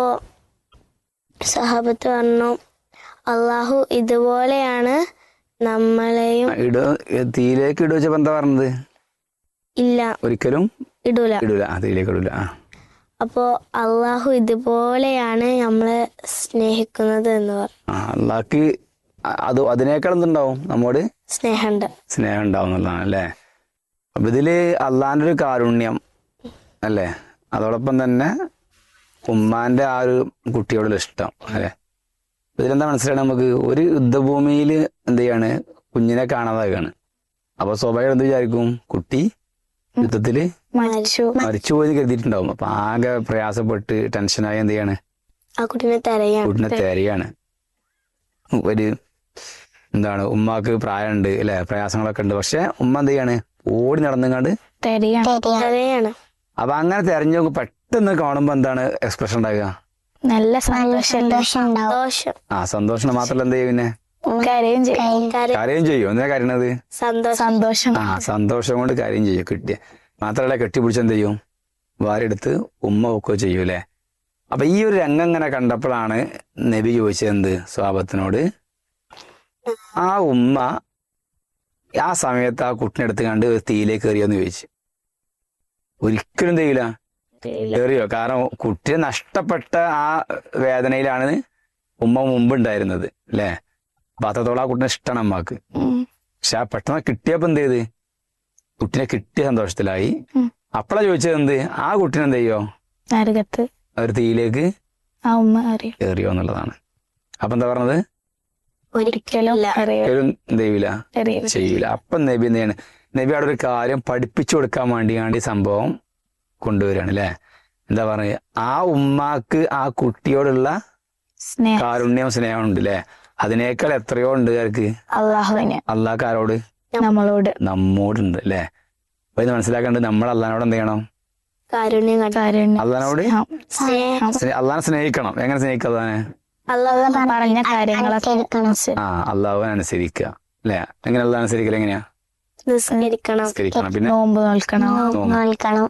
സഹാബത്ത് പറഞ്ഞു അള്ളാഹു ഇതുപോലെയാണ് നമ്മളെയും ആ, ഇട തീയിലേക്ക് ഇടുക വെച്ചപ്പോ എന്താ പറഞ്ഞത് ഇല്ല ഒരിക്കലും ഇടൂല ഇടൂല ആ തീയിലേക്ക് ഇടൂല ആ അപ്പോ അള്ളാഹു ഇതുപോലെയാണ് നമ്മളെ സ്നേഹിക്കുന്നത് എന്ന് പറഞ്ഞു ആ അള്ളാഹ്ക്ക് അ- അത് അതിനേക്കാൾ എന്തുണ്ടാവും നമ്മോട് സ്നേഹമുണ്ട് സ്നേഹം ഉണ്ടാവും എന്നുള്ളതാണ് അല്ലേ അപ്പൊ ഇതില് അള്ളാന്റെ ഒരു കാരുണ്യം അല്ലേ അതോടൊപ്പം തന്നെ ഉമ്മാന്റെ ആ ഒരു കുട്ടിയോടുള്ള ഇഷ്ടം അല്ലേ ഇതിലെന്താ മനസ്സിലായത് നമുക്ക് ഒരു യുദ്ധഭൂമിയിൽ എന്ത് ചെയ്യാണ് കുഞ്ഞിനെ കാണാതാകാണ് അപ്പൊ സ്വാഭാവികം എന്ത് വിചാരിക്കും കുട്ടി യുദ്ധത്തില് മരിച്ചു മരിച്ചുപോയി എന്ന് കരുതിയിട്ടുണ്ടാവും അപ്പൊ ആകെ പ്രയാസപ്പെട്ട് ടെൻഷനായി എന്ത് ചെയ്യാണ് ആ കുട്ടീനെ തിരയാണ് കുട്ടിനെ തെരയാണ് ഒരു എന്താണ് ഉമ്മാക്ക് പ്രായമുണ്ട് അല്ലെ പ്രയാസങ്ങളൊക്കെ ഉണ്ട് പക്ഷെ ഉമ്മ എന്ത് ചെയ്യാണ് ഓടി നടന്നുങ്ങാണ്ട് തെരിയാണ് തിരയാണ് അപ്പൊ അങ്ങനെ തെരഞ്ഞു നോക്കും പെട്ടെന്ന് കാണുമ്പോ എന്താണ് എക്സ്പ്രഷൻ ഉണ്ടാകുക നല്ല നല്ല സന്തോഷം സന്തോഷം ഉണ്ടാവും ദോഷം ആ സന്തോഷം മാത്രല്ല എന്ത് ചെയ്യും പിന്നെ കരയും ചെയ്യും കര- കാര്യം ചെയ്യും എന്തിനാ കരയണത് സന്തോഷം സന്തോഷം ആ സന്തോഷം കൊണ്ട് കാര്യം ചെയ്യും കിട്ടിയ മാത്രല്ല കെട്ടിപ്പിടിച്ച് എന്ത് ചെയ്യും വാരെടുത്ത് ഉമ്മ വെക്കുകയോ ചെയ്യും അല്ലെ അപ്പൊ ഈ ഒരു രംഗം ഇങ്ങനെ കണ്ടപ്പോഴാണ് നബി ചോദിച്ചത് എന്ത് സ്വാപത്തിനോട് ആ ഉമ്മ ആ സമയത്ത് ആ കുട്ടിനെ എടുത്ത് കണ്ട് തീയിലേക്ക് എറിയോന്ന് ചോദിച്ചു ഒരിക്കലും ചെയ്യില്ല എറിയോ കാരണം കുട്ടിയെ നഷ്ടപ്പെട്ട ആ വേദനയിലാണ് ഉമ്മ മുമ്പ് ഉണ്ടായിരുന്നത് അല്ലേ അപ്പൊ അത്രത്തോളം ആ കുട്ടിനെ ഇഷ്ടമാണ് അമ്മക്ക് ഉം. പക്ഷെ ആ പെട്ടെന്ന് കിട്ടിയപ്പോ എന്ത് ചെയ്ത് കുട്ടിനെ കിട്ടിയ സന്തോഷത്തിലായി ഉം. അപ്പളാ ചോദിച്ചത് എന്ത് ആ കുട്ടിനെ എന്ത് ചെയ്യോ നരകത്ത് അവർ തീയിലേക്ക് ആ ഉമ്മ അറിയും എറിയോ എന്നുള്ളതാണ് അപ്പൊ എന്താ പറഞ്ഞത് ഒരിക്കലും അറിയ ഒരിക്കലും എന്ത് ചെയ്യൂല അറിയില്ല ചെയ്യൂല അപ്പൊ നബി എന്ത് ചെയ്യാണ് നബി അവിടെ ഒരു കാര്യം പഠിപ്പിച്ചു കൊടുക്കാൻ വേണ്ടിയാണ് ഈ സംഭവം കൊണ്ടുവരികയാണ് അല്ലെ എന്താ പറയുക ആ ഉമ്മാക്ക് ആ കുട്ടിയോടുള്ള സ്നേഹം കാരുണ്യം സ്നേഹം ഉണ്ട് അല്ലെ അതിനേക്കാൾ എത്രയോ ഉണ്ട് ആർക്ക് അള്ളാഹുവിന് അള്ളാഹ് ആരോട് നമ്മളോട് നമ്മോടുണ്ട് അല്ലെ അപ്പൊ ഇത് മനസ്സിലാക്കേണ്ടത് നമ്മൾ അള്ളഹാനോട് എന്ത് ചെയ്യണം കാരുണ്യം കണ്ട കാരുണ്യം അള്ളഹാനോട് സ്നേഹം. സ്നേഹം സ്നേ- അള്ളാഹിനെ സ്നേഹിക്കണം എങ്ങനെ സ്നേഹിക്കുക അള്ളഹാനെ അള്ളാഹു പറഞ്ഞ കാര്യങ്ങളൊക്കെ അനുസരിക്കണം. ആ അള്ളാഹുവിനെ അനുസരിക്കുക അല്ലെ എങ്ങനെ അള്ളാഹ് അനുസരിക്കൽ എങ്ങനെയാ നിസ്കരിക്കണം അനുസരിക്കണം പിന്നെ നോമ്പ് നോൽക്കണം നോമ്പ്. നോൽക്കണം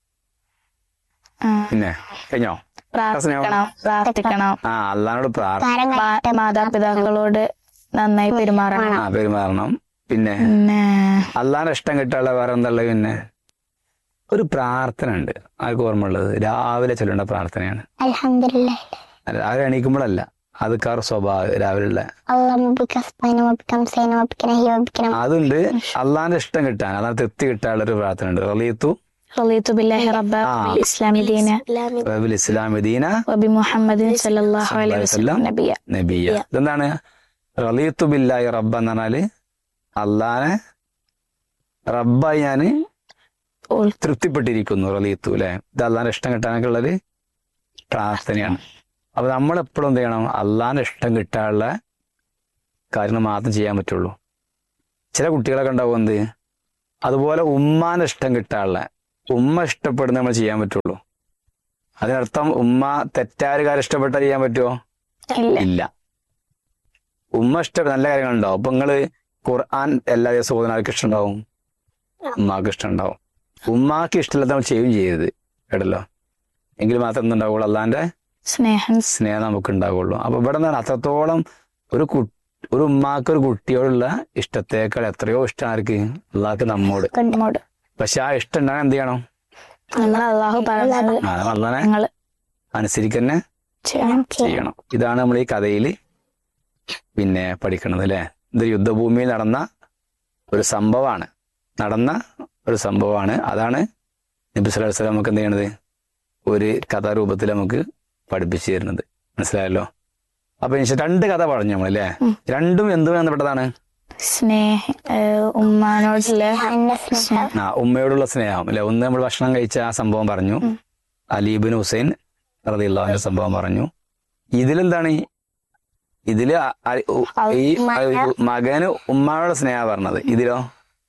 ആ, പിന്നെ കഴിഞ്ഞോ പ്രാർത്ഥിക്കണം പ്രാർത്ഥിക്കണം ആ അള്ളഹാനോട് പ്രാർത്ഥന കാരം മാ- മാതാപിതാക്കളോട് നന്നായി പെരുമാറണം ആ പെരുമാറണം പിന്നെ പിന്നെ അള്ളാഹിന്റെ ഇഷ്ടം കിട്ടാനുള്ള വേറെ എന്താ പിന്നെ ഒരു പ്രാർത്ഥന ഉണ്ട് ആർക്കും ഓർമ്മ ഉള്ളത് രാവിലെ ചൊല്ലേണ്ട പ്രാർത്ഥനയാണ് അൽഹംദുലില്ലാ അല്ല, രാവിലെ എണീക്കുമ്പോഴല്ല അത് കാർ സ്വഭാവം രാവിലെ اللهم بك أصبحنا وبك أمسينا وبك نحيا وبك نموت അതുണ്ട് അള്ളാഹിന്റെ ഇഷ്ടം കിട്ടാൻ അതാണ് തൃപ്തി കിട്ടാനുള്ള ഒരു പ്രാർത്ഥന ഉണ്ട് റളിയത്തു റളിയത്തു ബില്ലാഹി റബ്ബ ആ. ഇസ്ലാമി ദീന ഇസ്ലാമിക വബിൽ ഇസ്ലാം ദീന വബി മുഹമ്മദിൻ സല്ലല്ലാഹു അലൈഹി വസല്ലം നബിയ നബിയ ഇതെന്താണ് റളിയത്തു ബില്ലാഹി റബ്ബ എന്ന് പറഞ്ഞാല് അള്ളാനെ റബ്ബായി ഞാന് ഓൾ തൃപ്തിപ്പെട്ടിരിക്കുന്നു റലീത്തു അല്ലെ ഇത് അള്ളാന്റെ ഇഷ്ടം കിട്ടാനൊക്കെ ഉള്ളൊരു പ്രാർത്ഥനയാണ് അപ്പൊ നമ്മൾ എപ്പോഴും എന്ത് ചെയ്യണം അള്ളാന്റെ ഇഷ്ടം കിട്ടാനുള്ള കാര്യങ്ങൾ മാത്രം ചെയ്യാൻ പറ്റുള്ളൂ ചില കുട്ടികളൊക്കെ ഉണ്ടാവും എന്ത് അതുപോലെ ഉമ്മാന്റെ ഇഷ്ടം കിട്ടാനുള്ള ഉമ്മ ഇഷ്ടപ്പെടുന്ന നമ്മൾ ചെയ്യാൻ പറ്റുള്ളൂ അതിനർത്ഥം ഉമ്മ തെറ്റായ കാര്യം ഇഷ്ടപ്പെട്ടാൽ ചെയ്യാൻ പറ്റുമോ ഇല്ല ഇല്ല ഉമ്മ ഇഷ്ടപ്പെട്ട നല്ല കാര്യങ്ങളുണ്ടാവും അപ്പൊ നിങ്ങള് ഖുർആൻ എല്ലാ ദിവസവും ഓതുന്ന ആർക്ക് ഇഷ്ടമുണ്ടാവും ഉമ്മാക്ക് ഇഷ്ടമുണ്ടാവും ഉമ്മാക്ക് ഇഷ്ടമില്ലാത്ത നമ്മൾ ചെയ്യുകയും ചെയ്യരുത് കേട്ടല്ലോ എങ്കിൽ മാത്രം എന്തുണ്ടാവുള്ളൂ അള്ളാന്റെ സ്നേഹം സ്നേഹം നമുക്ക് ഉണ്ടാവുള്ളൂ അപ്പൊ ഇവിടെ എന്താണ് അത്രത്തോളം ഒരു കു ഒരു ഉമ്മാക്ക് ഒരു കുട്ടിയോടുള്ള ഇഷ്ടത്തേക്കാൾ എത്രയോ ഇഷ്ടം ആർക്ക് അള്ളാഹ്ക്ക് നമ്മോട് നമ്മോട് പക്ഷെ ആ ഇഷ്ടം ഉണ്ടാകാൻ എന്ത് ചെയ്യണം നമ്മൾ അള്ളാഹു പറഞ്ഞത് ആ, നമ്മൾ അള്ളാനെ ഞങ്ങള് അനുസരിക്കന്നെ ചെയ്യണം ചെയ്യണം ഇതാണ് നമ്മൾ ഈ കഥയിൽ പിന്നെ പഠിക്കുന്നത് അല്ലെ ഇത് യുദ്ധഭൂമിയിൽ നടന്ന ഒരു സംഭവമാണ് നടന്ന ഒരു സംഭവമാണ് അതാണ് നബി സ്വല്ലല്ലാഹു അലൈഹി വസല്ലം നമുക്ക് എന്ത് ചെയ്യണത് ഒരു കഥാരൂപത്തിൽ നമുക്ക് പഠിപ്പിച്ചു തരുന്നത് മനസ്സിലായല്ലോ അപ്പൊ ഇനി രണ്ട് കഥ പറഞ്ഞു നമ്മൾ അല്ലേ ഉം. രണ്ടും എന്തുമായി ബന്ധപ്പെട്ടതാണ് സ്നേഹ ഏഹ് ഉമ്മാനോടുള്ള എന്റെ സ്നേഹം ആ ഉമ്മയോടുള്ള സ്നേഹം അല്ലെ ഒന്ന് നമ്മൾ ഭക്ഷണം കഴിച്ച ആ സംഭവം പറഞ്ഞു ഉം. അലീബിൻ ഹുസൈൻ റളിയല്ലാഹുവിന്റെ സംഭവം പറഞ്ഞു ഇതിലെന്താണ് ഈ- ഇതില് അ- അ- ഉ- ഈ മകൻ- മകന് ഉമ്മയുടെ സ്നേഹ പറഞ്ഞത് ഇതിലോ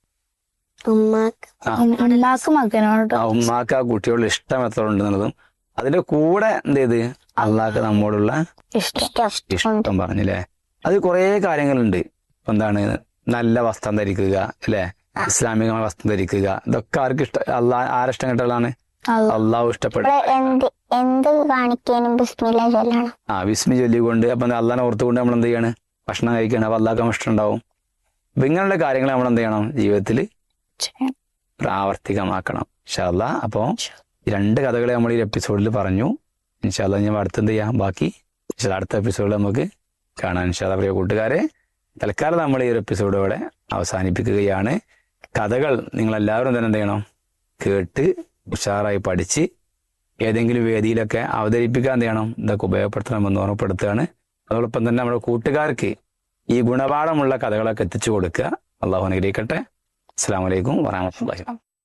ഉമ്മാക്ക് ആ ഉമ്മാക്ക് മകനോട് ആ ഉമ്മാക്ക് ആ കുട്ടിയോടുള്ള ഇഷ്ടം എത്ര ഉണ്ടെന്നുള്ളതും അതിന്റെ കൂടെ എന്ത് ചെയ്ത് അള്ളാഹ്ക്ക് നമ്മോടുള്ള ഇഷ്ടം ഇഷ്ടം ഇഷ്ടം പറഞ്ഞില്ലേ അത് കുറേ കാര്യങ്ങളുണ്ട് ഇപ്പൊ എന്താണ് നല്ല വസ്ത്രം ധരിക്കുക അല്ലെ ഇസ്ലാമികമായ വസ്ത്രം ധരിക്കുക ഇതൊക്കെ ആർക്ക് ഇഷ്ടം അള്ളാഹ് ആരിഷ്ടം കിട്ടുള്ളതാണ് അള്ളാഹ് അള്ളാഹു ഇഷ്ടപ്പെട്ട ഇവിടെ എന്ത് എന്ത് കാണിക്കാനും ബിസ്മില്ല ചൊല്ലണം ആ വിസ്മി ചൊല്ലിക്കൊണ്ട് അപ്പൊ അള്ളാഹിനെ ഓർത്തുകൊണ്ട് നമ്മൾ എന്ത് ചെയ്യാണ് ഭക്ഷണം കഴിക്കണം അപ്പൊ അള്ളാഹ് ഇഷ്ടം ഉണ്ടാവും അപ്പൊ ഇങ്ങനെയുള്ള കാര്യങ്ങൾ നമ്മൾ എന്ത് ചെയ്യണം ജീവിതത്തിൽ ചെയ്യണം. പ്രാവർത്തികമാക്കണം ഇൻഷാല്ല അപ്പോൾ രണ്ട് കഥകളെ നമ്മൾ ഈ എപ്പിസോഡിൽ പറഞ്ഞു ഇൻഷാല്ല ഞാൻ അടുത്ത് എന്ത് ചെയ്യാം ബാക്കി ഇൻഷാല്ലാ അടുത്ത എപ്പിസോഡിൽ നമുക്ക് കാണാം ഇൻഷാല്ല പ്രിയ കൂട്ടുകാരെ തൽക്കാലം നമ്മൾ ഈ ഒരു എപ്പിസോഡ് ഇവിടെ അവസാനിപ്പിക്കുകയാണ് കഥകൾ നിങ്ങൾ എല്ലാവരും തന്നെ എന്ത് ചെയ്യണം കേട്ട് ഉഷാറായി പഠിച്ച് ഏതെങ്കിലും വേദിയിലൊക്കെ അവതരിപ്പിക്കാൻ എന്ത് ചെയ്യണം ഇതൊക്കെ ഉപയോഗപ്പെടുത്തണമെന്ന് ഓർമ്മപ്പെടുത്തുകയാണ് അതോടൊപ്പം തന്നെ നമ്മുടെ കൂട്ടുകാർക്ക് ഈ ഗുണപാഠമുള്ള കഥകളൊക്കെ എത്തിച്ചു കൊടുക്കുക അള്ളാഹു അനുഗ്രഹിക്കട്ടെ അസ്സാം വലൈക്കും വറഹമത്തല്ലാഹി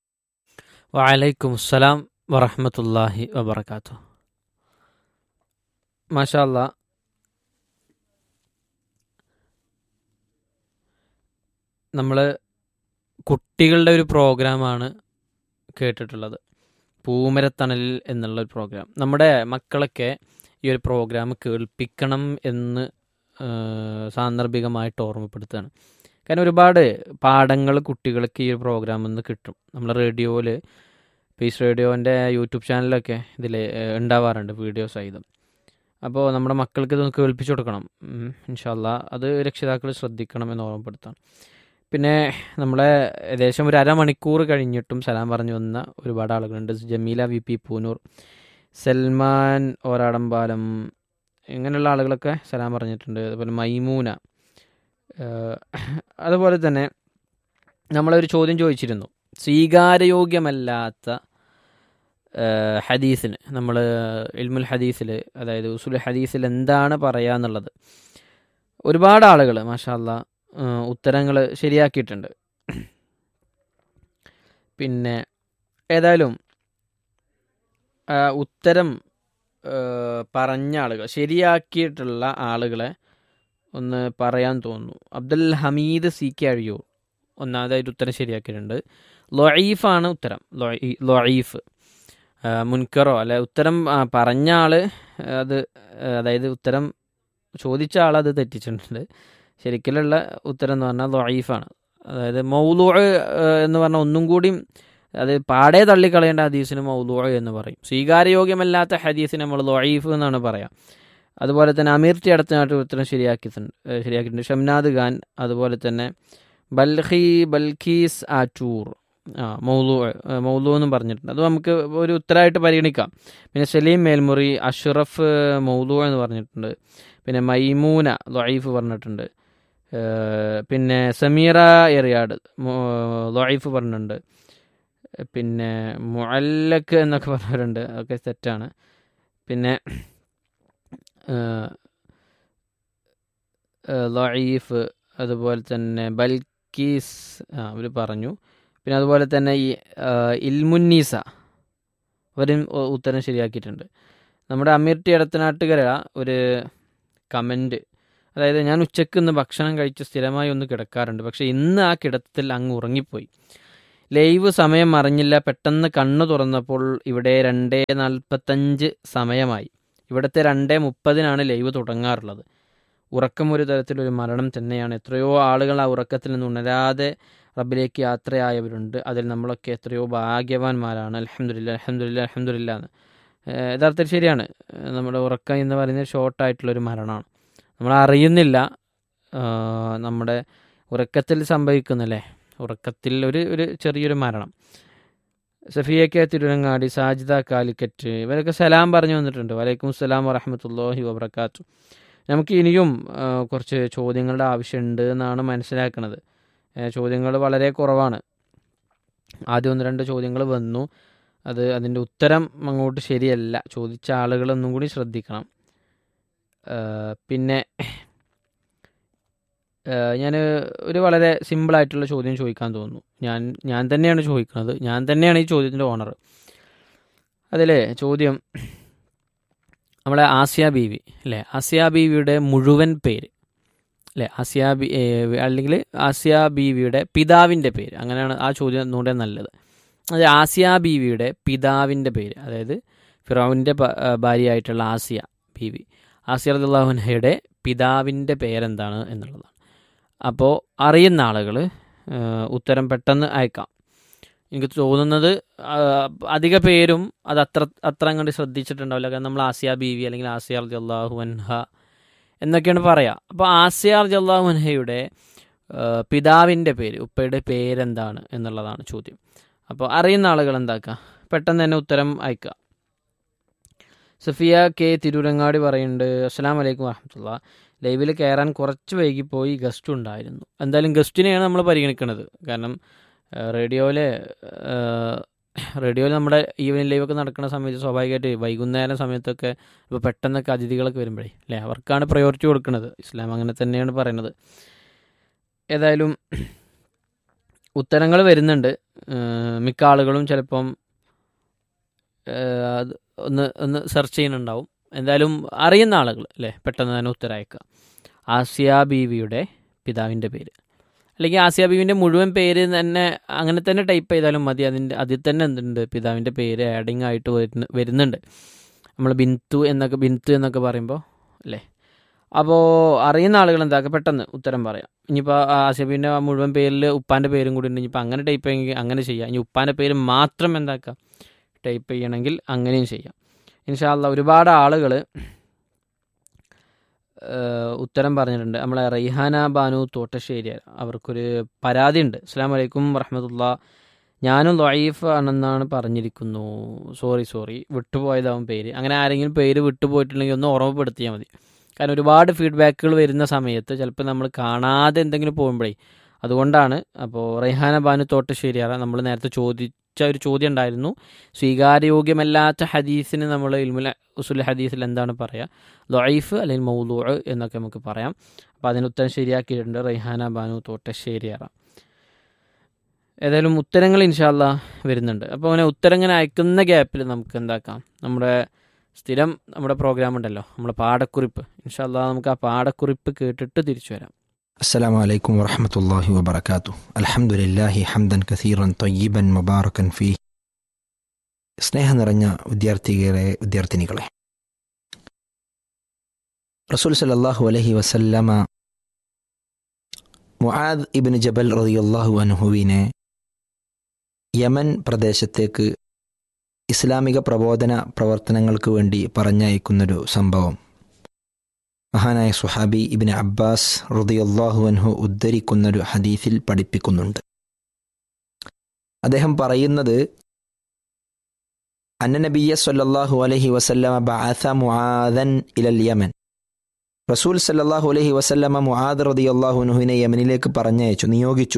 വലൈക്കും അസ്സലാം വറഹമത്തല്ലാഹി വബർക്കാത്തു മാഷാല്ല നമ്മൾ കുട്ടികളുടെ ഒരു പ്രോഗ്രാമാണ് കേട്ടിട്ടുള്ളത് പൂമരത്തണലിൽ എന്നുള്ള ഒരു പ്രോഗ്രാം നമ്മുടെ മക്കളൊക്കെ ഈ ഒരു പ്രോഗ്രാം കേൾപ്പിക്കണം എന്ന് ആ, സാന്ദർഭികമായിട്ട് ഓർമ്മപ്പെടുത്തുകയാണ് കാരണം ഒരുപാട് പാഠങ്ങൾ കുട്ടികൾക്ക് ഈ ഒരു പ്രോഗ്രാമിൽ നിന്ന് കിട്ടും നമ്മൾ റേഡിയോയിൽ പീസ് റേഡിയോൻ്റെ യൂട്യൂബ് ചാനലൊക്കെ ഇതിൽ ഉണ്ടാവാറുണ്ട് വീഡിയോ സഹിതം അപ്പോൾ നമ്മുടെ മക്കൾക്ക് ഇതൊന്ന് കേൾപ്പിച്ചു കൊടുക്കണം ഉം, ഇൻഷാല്ല അത് രക്ഷിതാക്കൾ ശ്രദ്ധിക്കണം എന്ന് ഓർമ്മപ്പെടുത്താണ് പിന്നെ നമ്മളെ ഏകദേശം ഒരു അരമണിക്കൂർ കഴിഞ്ഞിട്ടും സലാം പറഞ്ഞു വന്ന ഒരുപാട് ആളുകളുണ്ട് ജമീല വി പി പൂനൂർ സൽമാൻ ഓരാടമ്പാലം ഇങ്ങനെയുള്ള ആളുകളൊക്കെ സലാം പറഞ്ഞിട്ടുണ്ട് അതുപോലെ മൈമൂന ഏഹ് അതുപോലെ തന്നെ നമ്മളൊരു ചോദ്യം ചോദിച്ചിരുന്നു സ്വീകാര്യയോഗ്യമല്ലാത്ത ഏഹ് ഹദീസിന് നമ്മൾ ഇൽമുൽ ഹദീസിൽ അതായത് ഉസുൽ ഹദീസിൽ എന്താണ് പറയുക എന്നുള്ളത് ഒരുപാട് ആളുകൾ മാഷാല്ല ഉത്തരങ്ങൾ ശരിയാക്കിയിട്ടുണ്ട് പിന്നെ ഏതായാലും ആ, ഉത്തരം ഏഹ് പറഞ്ഞ ആളുകൾ ശരിയാക്കിയിട്ടുള്ള ആളുകളെ ഒന്ന് പറയാൻ തോന്നുന്നു അബ്ദുൽ ഹമീദ് സി കെ അഴിയൂർ ഒന്നാമതായിട്ട് ഉത്തരം ശരിയാക്കിയിട്ടുണ്ട് ലൊയീഫാണ് ഉത്തരം ലൊയീ- ലൊയീഫ് ആ, മുൻകറോ അല്ലെ ഉത്തരം ആ, പറഞ്ഞ ആള് അത് ആ, അതായത് ഉത്തരം ചോദിച്ച ആൾ അത് തെറ്റിച്ചിട്ടുണ്ട് ശരിക്കലുള്ള ഉത്തരം എന്ന് പറഞ്ഞാൽ ലൊയീഫാണ് അതായത് മൗലു എന്ന് പറഞ്ഞാൽ ഒന്നും കൂടിയും അത് പാടെ തള്ളിക്കളയേണ്ട ഹദീസിന് മൗലു എന്ന് പറയും സ്വീകാര്യയോഗ്യമല്ലാത്ത ഹദീസിന് നമ്മൾ ലൊയീഫ് എന്നാണ് പറയാം അതുപോലെ തന്നെ അമീർ ടി അടുത്തനായിട്ട് ഉത്തരം ശരിയാക്കിയിട്ടുണ്ട് ഏഹ് ശരിയാക്കിയിട്ടുണ്ട് ഷംനാദ് ഖാൻ അതുപോലെ തന്നെ ബൽഖി ബൽഖീസ് ആറ്റൂർ ആ മൗലു ഏഹ് മൗലു എന്നും പറഞ്ഞിട്ടുണ്ട് അത് നമുക്ക് ഒരു ഉത്തരമായിട്ട് പരിഗണിക്കാം പിന്നെ സലീം മേൽമുറി അഷ്റഫ് മൗലു എന്ന് പറഞ്ഞിട്ടുണ്ട് പിന്നെ മൈമൂന ലൊയീഫ് പറഞ്ഞിട്ടുണ്ട് ഏഹ് പിന്നെ സമീറ എറിയാട് ലൊയീഫ് പറഞ്ഞിട്ടുണ്ട് പിന്നെ മുഅല്ലക്ക് എന്നൊക്കെ പറഞ്ഞവരുണ്ട് അതൊക്കെ തെറ്റാണ് പിന്നെ ലൊയീഫ് അതുപോലെ തന്നെ ബൽക്കീസ് ആ അവർ പറഞ്ഞു പിന്നെ അതുപോലെ തന്നെ ഈ ആ, ഇൽമുന്നീസ അവരും ഉ- ഉത്തരം ശരിയാക്കിയിട്ടുണ്ട് നമ്മുടെ അമീർ ടി എടത്തനാട്ടുകര ഒരു കമൻറ്റ് അതായത് ഞാൻ ഉച്ചയ്ക്ക് ഇന്ന് ഭക്ഷണം കഴിച്ച് സ്ഥിരമായി ഒന്ന് കിടക്കാറുണ്ട് പക്ഷേ ഇന്ന് ആ കിടത്തത്തിൽ അങ്ങ് ഉറങ്ങിപ്പോയി ലൈവ് സമയം അറിഞ്ഞില്ല പെട്ടെന്ന് കണ്ണു തുറന്നപ്പോൾ ഇവിടെ രണ്ടേ നാൽപ്പത്തഞ്ച് സമയമായി ഇവിടുത്തെ രണ്ടേ മുപ്പതിനാണ് ലൈവ് തുടങ്ങാറുള്ളത് ഉറക്കം ഒരു തരത്തിലൊരു മരണം തന്നെയാണ് എത്രയോ ആളുകൾ ആ ഉറക്കത്തിൽ നിന്ന് ഉണരാതെ റബ്ബിലേക്ക് യാത്രയായവരുണ്ട് അതിൽ നമ്മളൊക്കെ എത്രയോ ഭാഗ്യവാന്മാരാണ് അലഹമില്ല അലഹമില്ല അലഹമില്ല എന്ന് ഏഹ് യഥാർത്ഥത്തിൽ ശരിയാണ് ഏഹ് നമ്മുടെ ഉറക്കം എന്ന് പറയുന്നത് ഷോർട്ടായിട്ടുള്ളൊരു മരണമാണ് നമ്മൾ അറിയുന്നില്ല ആഹ് നമ്മുടെ ഉറക്കത്തിൽ സംഭവിക്കുന്നല്ലേ ഉറക്കത്തിൽ ഒരു ഒരു ചെറിയൊരു മരണം സഫിയക്ക തിരുവനങ്ങാടി സാജിദ കാലിക്കറ്റ് ഇവരൊക്കെ സലാം പറഞ്ഞു വന്നിട്ടുണ്ട് വലൈക്കും സലാം വറഹമത്തല്ലാഹി വബർക്കാത്തു നമുക്ക് ഇനിയും ആ, കുറച്ച് ചോദ്യങ്ങളുടെ ആവശ്യമുണ്ട് എന്നാണ് മനസ്സിലാക്കുന്നത് ചോദ്യങ്ങൾ വളരെ കുറവാണ് ആദ്യം ഒന്ന് രണ്ട് ചോദ്യങ്ങൾ വന്നു അത് അതിൻ്റെ ഉത്തരം അങ്ങോട്ട് ശരിയല്ല ചോദിച്ച ആളുകളൊന്നും കൂടി ശ്രദ്ധിക്കണം ആ, പിന്നെ ഞാൻ ഒരു വളരെ സിമ്പിളായിട്ടുള്ള ചോദ്യം ചോദിക്കാൻ തോന്നുന്നു ഞാൻ ഞാൻ തന്നെയാണ് ചോദിക്കുന്നത് ഞാൻ തന്നെയാണ് ഈ ചോദ്യത്തിൻ്റെ ഓണർ അതിലെ ചോദ്യം നമ്മളെ ആസിയ ബീവി അല്ലേ ആസിയ ബീവിയുടെ മുഴുവൻ പേര് അല്ലേ ആസിയ ബി ഏ, അല്ലെങ്കിൽ ആസിയ ബീവിയുടെ പിതാവിൻ്റെ പേര് അങ്ങനെയാണ് ആ ചോദ്യം ഒന്നുകൂടെ നല്ലത് അത് ആസിയ ബീവിയുടെ പിതാവിൻ്റെ പേര് അതായത് ഫിറോവിൻ്റെ ഭാര്യയായിട്ടുള്ള ആസിയ ബീവി ആസിയ റദുല്ലാഹുൻഹയുടെ പിതാവിൻ്റെ പേരെന്താണ് എന്നുള്ളതാണ് അപ്പോൾ അറിയുന്ന ആളുകൾ ഉത്തരം പെട്ടെന്ന് അയക്കാം എനിക്ക് തോന്നുന്നത് ആ, അധിക പേരും അത് അത്ര അത്ര അങ്ങോട്ട് ശ്രദ്ധിച്ചിട്ടുണ്ടാവില്ല കാരണം നമ്മൾ ആസിയ ബീവി അല്ലെങ്കിൽ ആസിയ അള്ളാഹു അൻഹ എന്നൊക്കെയാണ് പറയുക അപ്പോൾ ആസിയ അള്ളാഹു അൻഹയുടെ പിതാവിൻ്റെ പേര് ഉപ്പയുടെ പേരെന്താണ് എന്നുള്ളതാണ് ചോദ്യം അപ്പോൾ അറിയുന്ന ആളുകൾ എന്താക്കുക പെട്ടെന്ന് തന്നെ ഉത്തരം അയക്കുക സഫിയ കെ തിരൂരങ്ങാടി പറയുന്നുണ്ട് അസ്സാം വലൈക്കും വറഹമത്തുള്ള ലൈവിൽ കയറാൻ കുറച്ച് വൈകിപ്പോയി ഗസ്റ്റ് ഉണ്ടായിരുന്നു എന്തായാലും ഗസ്റ്റിനെയാണ് നമ്മൾ പരിഗണിക്കുന്നത് കാരണം റേഡിയോയിലെ റേഡിയോയിൽ നമ്മുടെ ഈവനിങ് ലൈവൊക്കെ നടക്കുന്ന സമയത്ത് സ്വാഭാവികമായിട്ട് വൈകുന്നേരം സമയത്തൊക്കെ ഇപ്പോൾ പെട്ടെന്നൊക്കെ അതിഥികളൊക്കെ വരുമ്പോഴേ അല്ലേ അവർക്കാണ് പ്രയോറിറ്റി കൊടുക്കുന്നത് ഇസ്ലാം അങ്ങനെ തന്നെയാണ് പറയുന്നത് ഏതായാലും ഉത്തരങ്ങൾ വരുന്നുണ്ട് ഏഹ് മിക്ക ആളുകളും ചിലപ്പം ഏഹ് അത് ഒന്ന് ഒന്ന് സെർച്ച് ചെയ്യുന്നുണ്ടാവും എന്തായാലും അറിയുന്ന ആളുകൾ അല്ലേ പെട്ടെന്ന് തന്നെ ഉത്തരം അയക്കുക ആസിയ ബീവിയുടെ പിതാവിൻ്റെ പേര് അല്ലെങ്കിൽ ആസിയ ബീവിൻ്റെ മുഴുവൻ പേര് തന്നെ അങ്ങനെ തന്നെ ടൈപ്പ് ചെയ്താലും മതി അതിൻ്റെ അതിൽ തന്നെ എന്തുണ്ട് പിതാവിൻ്റെ പേര് ആഡിങ് ആയിട്ട് വരുന്ന വരുന്നുണ്ട് നമ്മൾ ബിന്തു എന്നൊക്കെ ബിന്തു എന്നൊക്കെ പറയുമ്പോൾ അല്ലേ അപ്പോൾ അറിയുന്ന ആളുകൾ എന്താക്കുക പെട്ടെന്ന് ഉത്തരം പറയാം ഇനിയിപ്പോൾ ആസിബിൻ്റെ മുഴുവൻ പേരിൽ ഉപ്പാൻ്റെ പേരും കൂടി ഉണ്ട് ഇനിയിപ്പോൾ അങ്ങനെ ടൈപ്പ് ചെയ്യെങ്കിൽ അങ്ങനെ ചെയ്യാം ഇനി ഉപ്പാൻ്റെ പേര് മാത്രം എന്താക്കുക ടൈപ്പ് ചെയ്യണമെങ്കിൽ അങ്ങനെയും ചെയ്യാം ഇൻഷാല്ല ഒരുപാട് ആളുകൾ ഉത്തരം പറഞ്ഞിട്ടുണ്ട് നമ്മളെ റൈഹാന ബാനു തോട്ടശ്ശേരി അവർക്കൊരു പരാതി ഉണ്ട് അസ്സാം വലൈക്കും വറഹമത്തുള്ള ഞാനും ലൊയീഫ് ആണെന്നാണ് പറഞ്ഞിരിക്കുന്നു സോറി സോറി വിട്ടുപോയതാവും പേര് അങ്ങനെ ആരെങ്കിലും പേര് വിട്ടുപോയിട്ടുണ്ടെങ്കിൽ ഒന്ന് ഓർമ്മപ്പെടുത്തിയാൽ മതി കാരണം ഒരുപാട് ഫീഡ്ബാക്കുകൾ വരുന്ന സമയത്ത് ചിലപ്പോൾ നമ്മൾ കാണാതെ എന്തെങ്കിലും പോകുമ്പോഴേ അതുകൊണ്ടാണ് അപ്പോൾ റൈഹാന ബാനു തോട്ടശ്ശേരിയാണ് നമ്മൾ നേരത്തെ ചോദിച്ച ഒരു ചോദ്യം ഉണ്ടായിരുന്നു സ്വീകാര്യോഗ്യമല്ലാത്ത ഹദീസിന് നമ്മൾ ഇൽമുൽ ഉസുൽ ഹദീസിൽ എന്താണ് പറയുക ലൊയ്ഫ് അല്ലെങ്കിൽ മൗലൂ എന്നൊക്കെ നമുക്ക് പറയാം അപ്പോൾ അതിന് ഉത്തരം ശരിയാക്കിയിട്ടുണ്ട് റൈഹാന ബാനു തോട്ടശ്ശേരിയറ ഏതായാലും ഉത്തരങ്ങൾ ഇൻഷാല്ല വരുന്നുണ്ട് അപ്പോൾ അങ്ങനെ ഉത്തരങ്ങൾ അയക്കുന്ന ഗ്യാപ്പിൽ നമുക്ക് എന്താക്കാം നമ്മുടെ സ്ഥിരം നമ്മുടെ പ്രോഗ്രാം ഉണ്ടല്ലോ നമ്മുടെ പാടക്കുറിപ്പ് ഇൻഷാല്ല നമുക്ക് ആ പാടക്കുറിപ്പ് കേട്ടിട്ട് തിരിച്ചു വരാം السلام عليكم ورحمة الله وبركاته الحمد لله حمدا كثيرا طيبا مباركا فيه സ്നേഹം നിറഞ്ഞ വിദ്യാർത്ഥികളെ വിദ്യാർത്ഥിനികളെ റസൂൽ സല്ലല്ലാഹു അലൈഹി വസല്ലമ മുആദ് ഇബ്നു ജബൽ റളിയല്ലാഹു അൻഹുവിനെ യമൻ പ്രദേശത്തേക്ക് ഇസ്ലാമിക പ്രബോധന പ്രവർത്തനങ്ങൾക്ക് വേണ്ടി പറഞ്ഞയക്കുന്നൊരു സംഭവം മഹാനായ സുഹാബി ഇബിൻ അബ്ബാസ് റുദിയല്ലാഹു അൻഹു ഉദ്ധരിക്കുന്നൊരു ഹദീസിൽ പഠിപ്പിക്കുന്നുണ്ട് അദ്ദേഹം പറയുന്നത് അന്നനബിയ സല്ലല്ലാഹു അലൈഹി വസല്ലമ ബഅസ മുആദൻ ഇലൽ യമൻ റസൂൽ സല്ലല്ലാഹു അലൈഹി വസല്ലമ മുആദ് റളിയല്ലാഹു അൻഹുവിനെ യമനിലേക്ക് പറഞ്ഞയച്ചു നിയോഗിച്ചു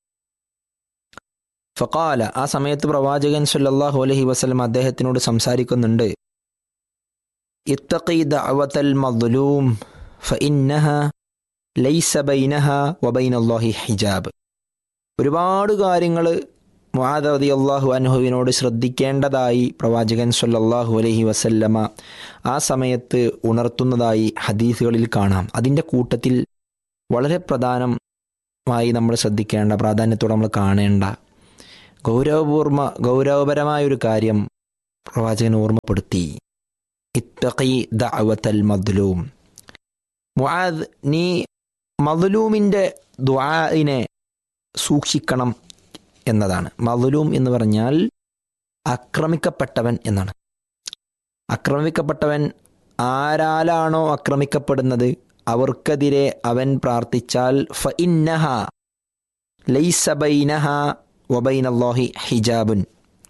ഫഖാല ആ സമയത്ത് പ്രവാചകൻ സല്ലല്ലാഹു അലൈഹി വസല്ലം അദ്ദേഹത്തിനോട് സംസാരിക്കുന്നുണ്ട് ഇത്തഖി ദഅവത്തൽ മദ്ലൂം ഫഇന്നഹ ലൈസ ബൈനഹ വബൈന അല്ലാഹി ഹിജാബ് ഒരുപാട് കാര്യങ്ങൾ മുആദ് റതി അള്ളാഹു അൻഹുവിനോട് ശ്രദ്ധിക്കേണ്ടതായി പ്രവാചകൻ സല്ലല്ലാഹു അലൈഹി വസല്ലമ ആ സമയത്ത് ഉണർത്തുന്നതായി ഹദീസുകളിൽ കാണാം അതിൻ്റെ കൂട്ടത്തിൽ വളരെ പ്രധാനമായി നമ്മൾ ശ്രദ്ധിക്കേണ്ട പ്രാധാന്യത്തോടെ നമ്മൾ കാണേണ്ട ഗൗരവപൂർവ ഗൗരവപരമായ ഒരു കാര്യം പ്രവാചകൻ ഓർമ്മപ്പെടുത്തി ഇത്തഖി ദഅവത്തൽ മദ്ലൂം മുആദ് നീ മദ്ലൂമിൻ്റെ ദുആഇനെ സൂക്ഷിക്കണം എന്നതാണ് മദ്ലൂം എന്ന് പറഞ്ഞാൽ ആക്രമിക്കപ്പെട്ടവൻ എന്നാണ് ആക്രമിക്കപ്പെട്ടവൻ ആരാലാണോ ആക്രമിക്കപ്പെടുന്നത് അവർക്കെതിരെ അവൻ പ്രാർത്ഥിച്ചാൽ ഫ ഇന്നഹ ലൈസ ബൈനഹ വബൈനല്ലാഹി ഹിജാബുൻ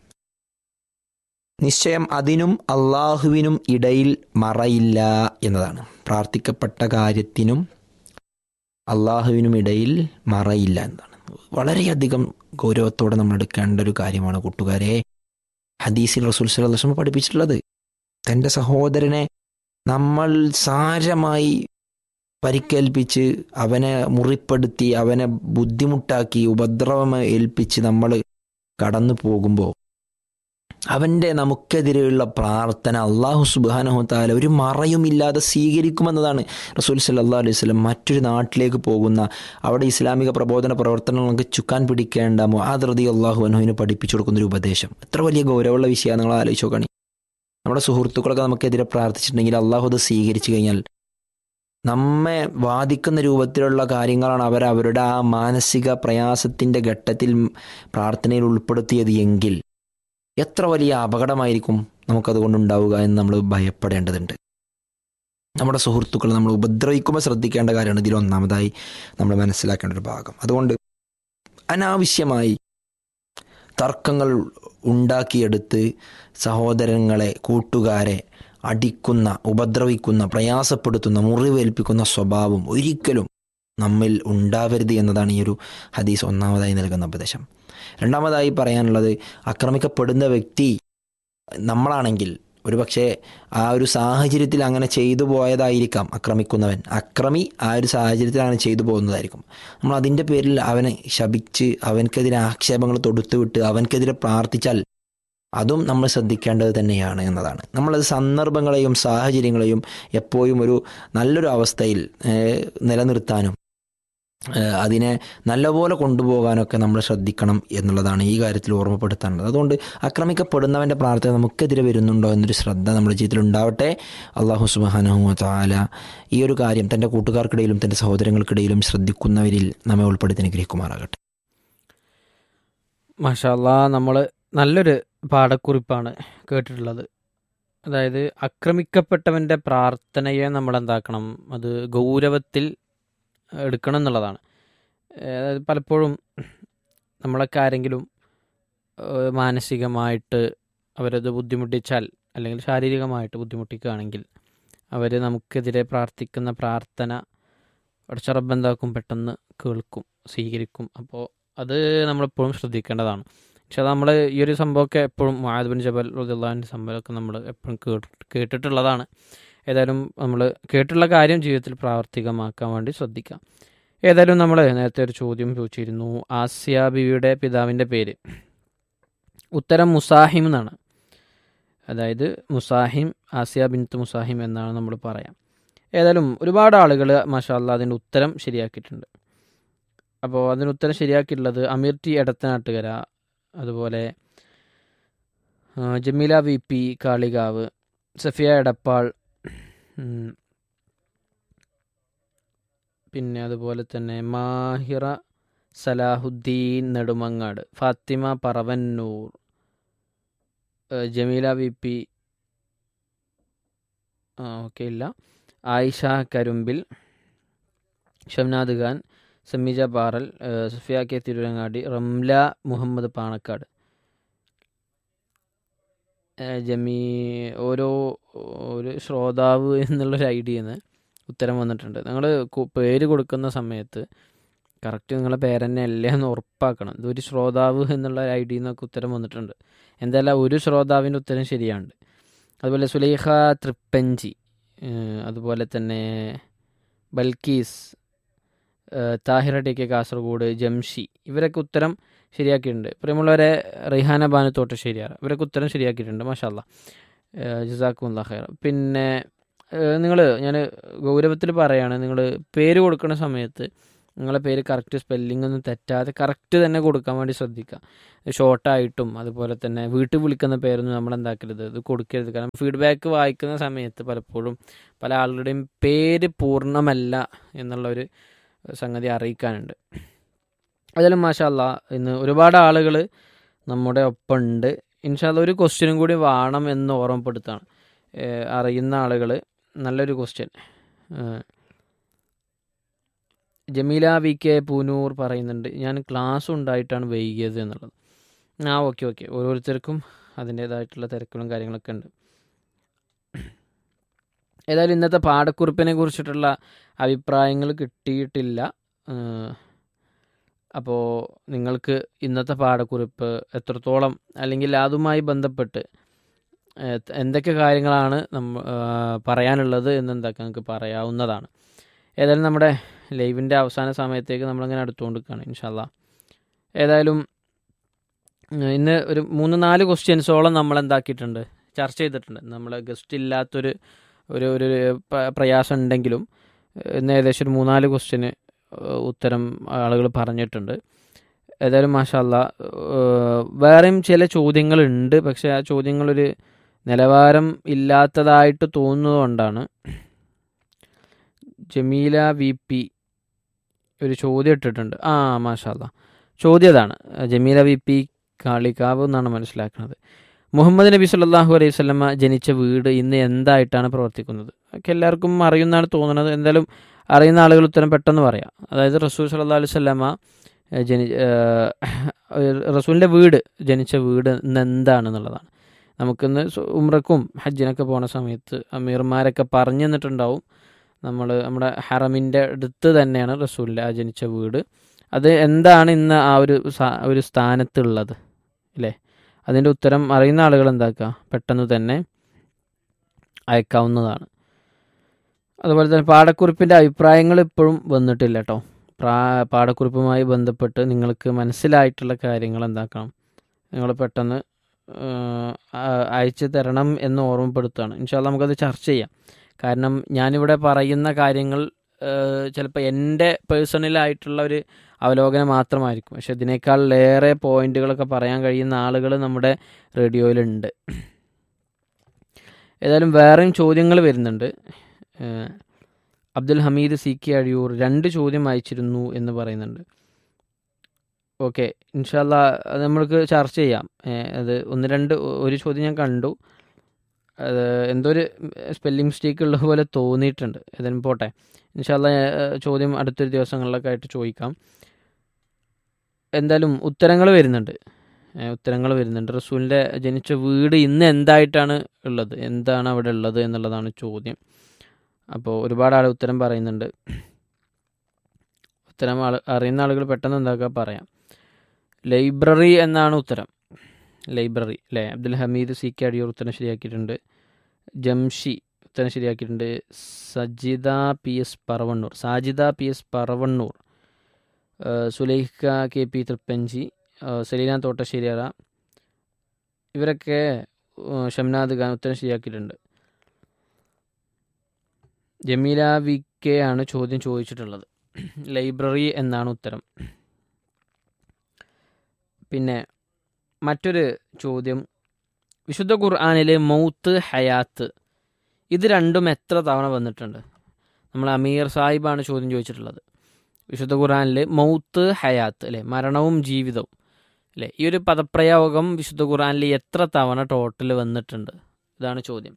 നിശ്ചയം അതിനും അള്ളാഹുവിനും ഇടയിൽ മറയില്ല എന്നതാണ് പ്രാർത്ഥിക്കപ്പെട്ട കാര്യത്തിനും അള്ളാഹുവിനും ഇടയിൽ മറയില്ല എന്നതാണ് വളരെയധികം ഗൗരവത്തോടെ നമ്മൾ എടുക്കേണ്ട ഒരു കാര്യമാണ് കൂട്ടുകാരെ ഹദീസിൽ റസൂൽ സലഹ്ലം പഠിപ്പിച്ചിട്ടുള്ളത് തൻ്റെ സഹോദരനെ നമ്മൾ സാരമായി പരിക്കേൽപ്പിച്ച് അവനെ മുറിപ്പെടുത്തി അവനെ ബുദ്ധിമുട്ടാക്കി ഉപദ്രവം ഏൽപ്പിച്ച് നമ്മൾ കടന്നു പോകുമ്പോൾ അവൻ്റെ നമുക്കെതിരെയുള്ള പ്രാർത്ഥന അള്ളാഹു സുബാനഹുത്താല ഒരു മറയുമില്ലാതെ സ്വീകരിക്കുമെന്നതാണ് റസൂൽ സല്ലാ അലൈഹി സ്വലം മറ്റൊരു നാട്ടിലേക്ക് പോകുന്ന അവിടെ ഇസ്ലാമിക പ്രബോധന പ്രവർത്തനങ്ങൾക്ക് ചുക്കാൻ പിടിക്കേണ്ട മുഹാദ്രതി അള്ളാഹു അനുവിന് പഠിപ്പിച്ചു കൊടുക്കുന്ന ഒരു ഉപദേശം എത്ര വലിയ ഗൗരവമുള്ള വിഷയമാണ് നിങ്ങൾ ആലോചിച്ച് നോക്കണി നമ്മുടെ സുഹൃത്തുക്കളൊക്കെ നമുക്കെതിരെ പ്രാർത്ഥിച്ചിട്ടുണ്ടെങ്കിൽ അള്ളാഹു അത് സ്വീകരിച്ചു കഴിഞ്ഞാൽ നമ്മെ ബാധിക്കുന്ന രൂപത്തിലുള്ള കാര്യങ്ങളാണ് അവർ അവരുടെ ആ മാനസിക പ്രയാസത്തിൻ്റെ ഘട്ടത്തിൽ പ്രാർത്ഥനയിൽ ഉൾപ്പെടുത്തിയത് എങ്കിൽ എത്ര വലിയ അപകടമായിരിക്കും നമുക്കതുകൊണ്ടുണ്ടാവുക എന്ന് നമ്മൾ ഭയപ്പെടേണ്ടതുണ്ട് നമ്മുടെ സുഹൃത്തുക്കൾ നമ്മൾ ഉപദ്രവിക്കുമ്പോൾ ശ്രദ്ധിക്കേണ്ട കാര്യമാണ് ഇതിൽ ഒന്നാമതായി നമ്മൾ മനസ്സിലാക്കേണ്ട ഒരു ഭാഗം അതുകൊണ്ട് അനാവശ്യമായി തർക്കങ്ങൾ ഉണ്ടാക്കിയെടുത്ത് സഹോദരങ്ങളെ കൂട്ടുകാരെ അടിക്കുന്ന ഉപദ്രവിക്കുന്ന പ്രയാസപ്പെടുത്തുന്ന മുറിവേൽപ്പിക്കുന്ന സ്വഭാവം ഒരിക്കലും നമ്മിൽ ഉണ്ടാവരുത് എന്നതാണ് ഈ ഒരു ഹദീസ് ഒന്നാമതായി നൽകുന്ന ഉപദേശം രണ്ടാമതായി പറയാനുള്ളത് ആക്രമിക്കപ്പെടുന്ന വ്യക്തി നമ്മളാണെങ്കിൽ ഒരുപക്ഷെ ആ ഒരു സാഹചര്യത്തിൽ അങ്ങനെ ചെയ്തു പോയതായിരിക്കാം ആക്രമിക്കുന്നവൻ അക്രമി ആ ഒരു സാഹചര്യത്തിൽ അങ്ങനെ ചെയ്തു പോകുന്നതായിരിക്കും നമ്മൾ അതിൻ്റെ പേരിൽ അവനെ ശപിച്ച് അവൻക്കെതിരെ ആക്ഷേപങ്ങൾ തൊടുത്തുവിട്ട് അവൻക്കെതിരെ പ്രാർത്ഥിച്ചാൽ അതും നമ്മൾ ശ്രദ്ധിക്കേണ്ടത് തന്നെയാണ് എന്നതാണ് നമ്മളത് സന്ദർഭങ്ങളെയും സാഹചര്യങ്ങളെയും എപ്പോഴും ഒരു നല്ലൊരു അവസ്ഥയിൽ നിലനിർത്താനും അതിനെ നല്ലപോലെ കൊണ്ടുപോകാനൊക്കെ നമ്മൾ ശ്രദ്ധിക്കണം എന്നുള്ളതാണ് ഈ കാര്യത്തിൽ ഓർമ്മപ്പെടുത്താനുള്ളത് അതുകൊണ്ട് ആക്രമിക്കപ്പെടുന്നവൻ്റെ പ്രാർത്ഥന നമുക്കെതിരെ വരുന്നുണ്ടോ എന്നൊരു ശ്രദ്ധ നമ്മുടെ ജീവിതത്തിൽ ഉണ്ടാവട്ടെ അള്ളാഹു സുബാനഹു താല ഈ ഒരു കാര്യം തൻ്റെ കൂട്ടുകാർക്കിടയിലും തൻ്റെ സഹോദരങ്ങൾക്കിടയിലും ശ്രദ്ധിക്കുന്നവരിൽ നമ്മെ ഉൾപ്പെടുത്തി അനുഗ്രഹിക്കുമാറാകട്ടെ മാഷാല്ലാ നമ്മൾ നല്ലൊരു പാഠക്കുറിപ്പാണ് കേട്ടിട്ടുള്ളത് അതായത് ആക്രമിക്കപ്പെട്ടവൻ്റെ പ്രാർത്ഥനയെ നമ്മൾ എന്താക്കണം അത് ഗൗരവത്തിൽ എടുക്കണം എന്നുള്ളതാണ് അതായത് പലപ്പോഴും നമ്മളൊക്കെ ആരെങ്കിലും മാനസികമായിട്ട് അവരത് ബുദ്ധിമുട്ടിച്ചാൽ അല്ലെങ്കിൽ ശാരീരികമായിട്ട് ബുദ്ധിമുട്ടിക്കുകയാണെങ്കിൽ അവർ നമുക്കെതിരെ പ്രാർത്ഥിക്കുന്ന പ്രാർത്ഥന അടച്ചറബ് എന്താക്കും പെട്ടെന്ന് കേൾക്കും സ്വീകരിക്കും അപ്പോൾ അത് നമ്മളെപ്പോഴും ശ്രദ്ധിക്കേണ്ടതാണ് പക്ഷെ നമ്മൾ ഈ ഒരു സംഭവമൊക്കെ എപ്പോഴും മാധബൻ ജബൽ റുദുല്ലാൻ്റെ സംഭവമൊക്കെ നമ്മൾ എപ്പോഴും കേട്ട് കേട്ടിട്ടുള്ളതാണ് ഏതായാലും നമ്മൾ കേട്ടുള്ള കാര്യം ജീവിതത്തിൽ പ്രാവർത്തികമാക്കാൻ വേണ്ടി ശ്രദ്ധിക്കാം ഏതായാലും നമ്മൾ നേരത്തെ ഒരു ചോദ്യം ചോദിച്ചിരുന്നു ആസിയ ബിവിയുടെ പിതാവിൻ്റെ പേര് ഉത്തരം മുസാഹിം എന്നാണ് അതായത് മുസാഹിം ആസിയ ബിൻത്ത് മുസാഹിം എന്നാണ് നമ്മൾ പറയാം ഏതായാലും ഒരുപാട് ആളുകൾ മാഷാല്ല അതിൻ്റെ ഉത്തരം ശരിയാക്കിയിട്ടുണ്ട് അപ്പോൾ അതിന് ഉത്തരം ശരിയാക്കിയിട്ടുള്ളത് അമീർ ടി എടത്തനാട്ടുകര അതുപോലെ ജമീല വി പി കാളികാവ് സഫിയ എടപ്പാൾ പിന്നെ അതുപോലെ തന്നെ Mahira Salahuddin Nedumangad Fathima Paravannur Jameela V P okay ഇല്ല ആയിഷ കരുമ്പിൽ ഷംനാദ് ഖാൻ സമീജ പാറൽ സുഫിയ കെ തിരുരങ്ങാടി റംല മുഹമ്മദ് പാണക്കാട് ജമീ ഓരോ ഒരു ശ്രോതാവ് എന്നുള്ളൊരു ഐഡിയ നിന്ന് ഉത്തരം വന്നിട്ടുണ്ട് നിങ്ങൾ പേര് കൊടുക്കുന്ന സമയത്ത് കറക്റ്റ് നിങ്ങളെ പേരെന്നെ അല്ലേ എന്ന് ഉറപ്പാക്കണം ഇതൊരു ശ്രോതാവ് എന്നുള്ള ഒരു ഐ ഡി എന്നൊക്കെ ഉത്തരം വന്നിട്ടുണ്ട് എന്തായാലും ഒരു ശ്രോതാവിൻ്റെ ഉത്തരം ശരിയാണ് അതുപോലെ സുലൈഖ തൃപ്പഞ്ചി അതുപോലെ തന്നെ ബൽക്കീസ് താഹിറ ടി കെ കാസർഗോഡ് ജംഷി ഇവരൊക്കെ ഉത്തരം ശരിയാക്കിയിട്ടുണ്ട് പ്രിയമുള്ളവരെ റിഹാന ബാനു തോട്ടശ്ശേരിയാർ ഇവരൊക്കെ ഉത്തരം ശരിയാക്കിയിട്ടുണ്ട് മാഷാല്ല ജസാക്കുമുല്ല ഖൈർ പിന്നെ നിങ്ങൾ ഞാൻ ഗൗരവത്തിൽ പറയാണ് നിങ്ങൾ പേര് കൊടുക്കുന്ന സമയത്ത് നിങ്ങളെ പേര് കറക്റ്റ് സ്പെല്ലിംഗ് ഒന്നും തെറ്റാതെ കറക്റ്റ് തന്നെ കൊടുക്കാൻ വേണ്ടി ശ്രദ്ധിക്കുക ഷോർട്ടായിട്ടും അതുപോലെ തന്നെ വീട്ടിൽ വിളിക്കുന്ന പേരൊന്നും നമ്മൾ എന്താക്കരുത് ഇത് കൊടുക്കരുത് കാരണം ഫീഡ്ബാക്ക് വായിക്കുന്ന സമയത്ത് പലപ്പോഴും പല ആളുകളുടെയും പേര് പൂർണ്ണമല്ല എന്നുള്ളൊരു സംഗതി അറിയിക്കാനുണ്ട് അതിലും മാഷല്ല ഇന്ന് ഒരുപാട് ആളുകൾ നമ്മുടെ ഒപ്പം ഉണ്ട് ഇൻഷാല്ല ഒരു ക്വസ്റ്റ്യനും കൂടി വേണം എന്ന് ഓർമ്മപ്പെടുത്താണ് ഏഹ് അറിയുന്ന ആളുകൾ നല്ലൊരു question Jameela V K Poonoor പറയുന്നുണ്ട് ഞാൻ ക്ലാസ് ഉണ്ടായിട്ടാണ് വൈകിയത് എന്നുള്ളത് ആ ഓക്കെ ഓക്കെ ഓരോരുത്തർക്കും അതിൻ്റേതായിട്ടുള്ള തിരക്കുകളും കാര്യങ്ങളൊക്കെ ഉണ്ട് ഏതായാലും ഇന്നത്തെ പാഠക്കുറിപ്പിനെ കുറിച്ചിട്ടുള്ള അഭിപ്രായങ്ങൾ കിട്ടിയിട്ടില്ല അപ്പോൾ നിങ്ങൾക്ക് ഇന്നത്തെ പാഠക്കുറിപ്പ് എത്രത്തോളം അല്ലെങ്കിൽ അതുമായി ബന്ധപ്പെട്ട് ഏഹ്, എന്തൊക്കെ കാര്യങ്ങളാണ് നമ്മ ആ, പറയാനുള്ളത് എന്നെന്തൊക്കെ നിങ്ങൾക്ക് പറയാവുന്നതാണ് ഏതായാലും നമ്മുടെ ലൈവിൻ്റെ അവസാന സമയത്തേക്ക് നമ്മളിങ്ങനെ അടുത്തുകൊണ്ടിരിക്കുകയാണ് ഇൻഷാല്ല ഏതായാലും ഉം, ഇന്ന് ഒരു മൂന്ന് നാല് ക്വസ്റ്റ്യൻസോളം നമ്മൾ എന്താക്കിയിട്ടുണ്ട് ചർച്ച ചെയ്തിട്ടുണ്ട് നമ്മൾ ഗസ്റ്റ് ഇല്ലാത്തൊരു ഒരു ഒരു പ്ര- പ്രയാസം ഉണ്ടെങ്കിലും ഏഹ്, ഇന്ന് ഏകദേശം ഒരു മൂന്നാല് ക്വസ്റ്റ്യന് ഉത്തരം ആളുകൾ പറഞ്ഞിട്ടുണ്ട് ഏതായാലും മാഷല്ല വേറെയും ചില ചോദ്യങ്ങളുണ്ട് പക്ഷേ ആ ചോദ്യങ്ങളൊരു നിലവാരം ഇല്ലാത്തതായിട്ട് തോന്നുന്നതുകൊണ്ടാണ് ജമീല വി പി ഒരു ചോദ്യം ഇട്ടിട്ടുണ്ട് ആ മാഷാല്ല ചോദ്യം അതാണ് ജമീല വി പി കാളികാവ് എന്നാണ് മനസ്സിലാക്കുന്നത് മുഹമ്മദ് നബി സല്ലല്ലാഹു അലൈഹി വസല്ലമ ജനിച്ച വീട് ഇന്ന് എന്തായിട്ടാണ് പ്രവർത്തിക്കുന്നത് ഒക്കെ എല്ലാവർക്കും അറിയുന്നതാണ് തോന്നുന്നത് എന്തായാലും അറിയുന്ന ആളുകൾ ഉത്തരം പെട്ടെന്ന് പറയാം അതായത് റസൂൽ സല്ലല്ലാഹു അലൈഹി വസല്ലമ ഏഹ്, ജനി ഏഹ്, റസൂലിൻ്റെ വീട് ജനിച്ച വീട് ഇന്ന് എന്താണെന്നുള്ളതാണ് നമുക്കിന്ന് സു- ഉംറക്കും ഹജ്ജിനൊക്കെ പോണ സമയത്ത് അമീർമാരൊക്കെ പറഞ്ഞു തന്നിട്ടുണ്ടാവും നമ്മൾ നമ്മുടെ ഹറമിൻ്റെ അടുത്ത് തന്നെയാണ് റസൂലിൻ്റെ ആ ജനിച്ച വീട് അത് എന്താണ് ഇന്ന് ആ ഒരു സ- ഒരു സ്ഥാനത്തുള്ളത് അല്ലേ അതിൻ്റെ ഉത്തരം അറിയുന്ന ആളുകൾ എന്താക്കുക പെട്ടെന്ന് തന്നെ അയക്കാവുന്നതാണ് അതുപോലെ തന്നെ പാഠക്കുറിപ്പിൻ്റെ അഭിപ്രായങ്ങൾ ഇപ്പോഴും വന്നിട്ടില്ല കേട്ടോ പ്രാ പാഠക്കുറിപ്പുമായി ബന്ധപ്പെട്ട് നിങ്ങൾക്ക് മനസ്സിലായിട്ടുള്ള കാര്യങ്ങൾ എന്താക്കണം നിങ്ങൾ പെട്ടെന്ന് ഏഹ്, ആ- അയച്ചു തരണം എന്ന് ഓർമ്മപ്പെടുത്തുകയാണ് ഇൻഷാല്ല നമുക്കത് ചർച്ച ചെയ്യാം കാരണം ഞാനിവിടെ പറയുന്ന കാര്യങ്ങൾ ചിലപ്പോൾ എൻ്റെ പേഴ്സണലായിട്ടുള്ള ഒരു അവലോകനം മാത്രമായിരിക്കും പക്ഷെ ഇതിനേക്കാൾ ഏറെ പോയിന്റുകളൊക്കെ പറയാൻ കഴിയുന്ന ആളുകൾ നമ്മുടെ റേഡിയോയിലുണ്ട് ഏതായാലും വേറെയും ചോദ്യങ്ങൾ വരുന്നുണ്ട് ഏഹ്, അബ്ദുൽ ഹമീദ് സി കെ അഴിയൂർ രണ്ട് ചോദ്യം അയച്ചിരുന്നു എന്ന് പറയുന്നുണ്ട് ഓക്കെ ഇൻഷാല്ല അത് നമ്മൾക്ക് ചർച്ച ചെയ്യാം ഏഹ്, അത് ഒന്ന് രണ്ട് ഒരു ചോദ്യം ഞാൻ കണ്ടു അത് എന്തോ ഒരു സ്പെല്ലിംഗ് മിസ്റ്റേക്ക് ഉള്ള പോലെ തോന്നിയിട്ടുണ്ട് ഏതായാലും പോട്ടെ ഇൻഷാല്ല ചോദ്യം അടുത്തൊരു ദിവസങ്ങളിലൊക്കെ ആയിട്ട് ചോദിക്കാം എന്തായാലും ഉത്തരങ്ങൾ വരുന്നുണ്ട് ഉത്തരങ്ങൾ വരുന്നുണ്ട് റസൂലിൻ്റെ ജനിച്ച വീട് ഇന്ന് എന്തായിട്ടാണ് ഉള്ളത് എന്താണ് അവിടെ ഉള്ളത് എന്നുള്ളതാണ് ചോദ്യം അപ്പോൾ ഒരുപാട് ആൾ ഉത്തരം പറയുന്നുണ്ട് ഉത്തരം ആൾ അറിയുന്ന ആളുകൾ പെട്ടെന്ന് എന്താക്കുക പറയാം ലൈബ്രറി എന്നാണ് ഉത്തരം ലൈബ്രറി അല്ലേ അബ്ദുൽ ഹമീദ് സി കെ അടിയൂർ ഉത്തരം ശരിയാക്കിയിട്ടുണ്ട് ജംഷി ഉത്തരം ശരിയാക്കിയിട്ടുണ്ട് Sajitha P S Paravannur Sajida P S Paravannur ഏഹ് സുലൈഖ കെ പി തൃപ്പഞ്ചി ഏഹ് സെലീന തോട്ടശ്ശേരിയറ ഇവരൊക്കെ ഏഹ് ഷംനാദ് ഖാൻ ഉത്തരം ശരിയാക്കിയിട്ടുണ്ട് ജമീല വി കെ ആണ് ചോദ്യം ചോദിച്ചിട്ടുള്ളത് ലൈബ്രറി എന്നാണ് ഉത്തരം പിന്നെ മറ്റൊരു ചോദ്യം വിശുദ്ധ ഖുർആാനിലെ മൗത്ത് ഹയാത്ത് ഇത് രണ്ടും എത്ര തവണ വന്നിട്ടുണ്ട് നമ്മൾ അമീർ സാഹിബാണ് ചോദ്യം ചോദിച്ചിട്ടുള്ളത് വിശുദ്ധ ഖുർആാനിൽ മൗത്ത് ഹയാത്ത് അല്ലേ മരണവും ജീവിതവും അല്ലേ ഈ ഒരു പദപ്രയോഗം വിശുദ്ധ ഖുർആാനിൽ എത്ര തവണ ടോട്ടൽ വന്നിട്ടുണ്ട് ഇതാണ് ചോദ്യം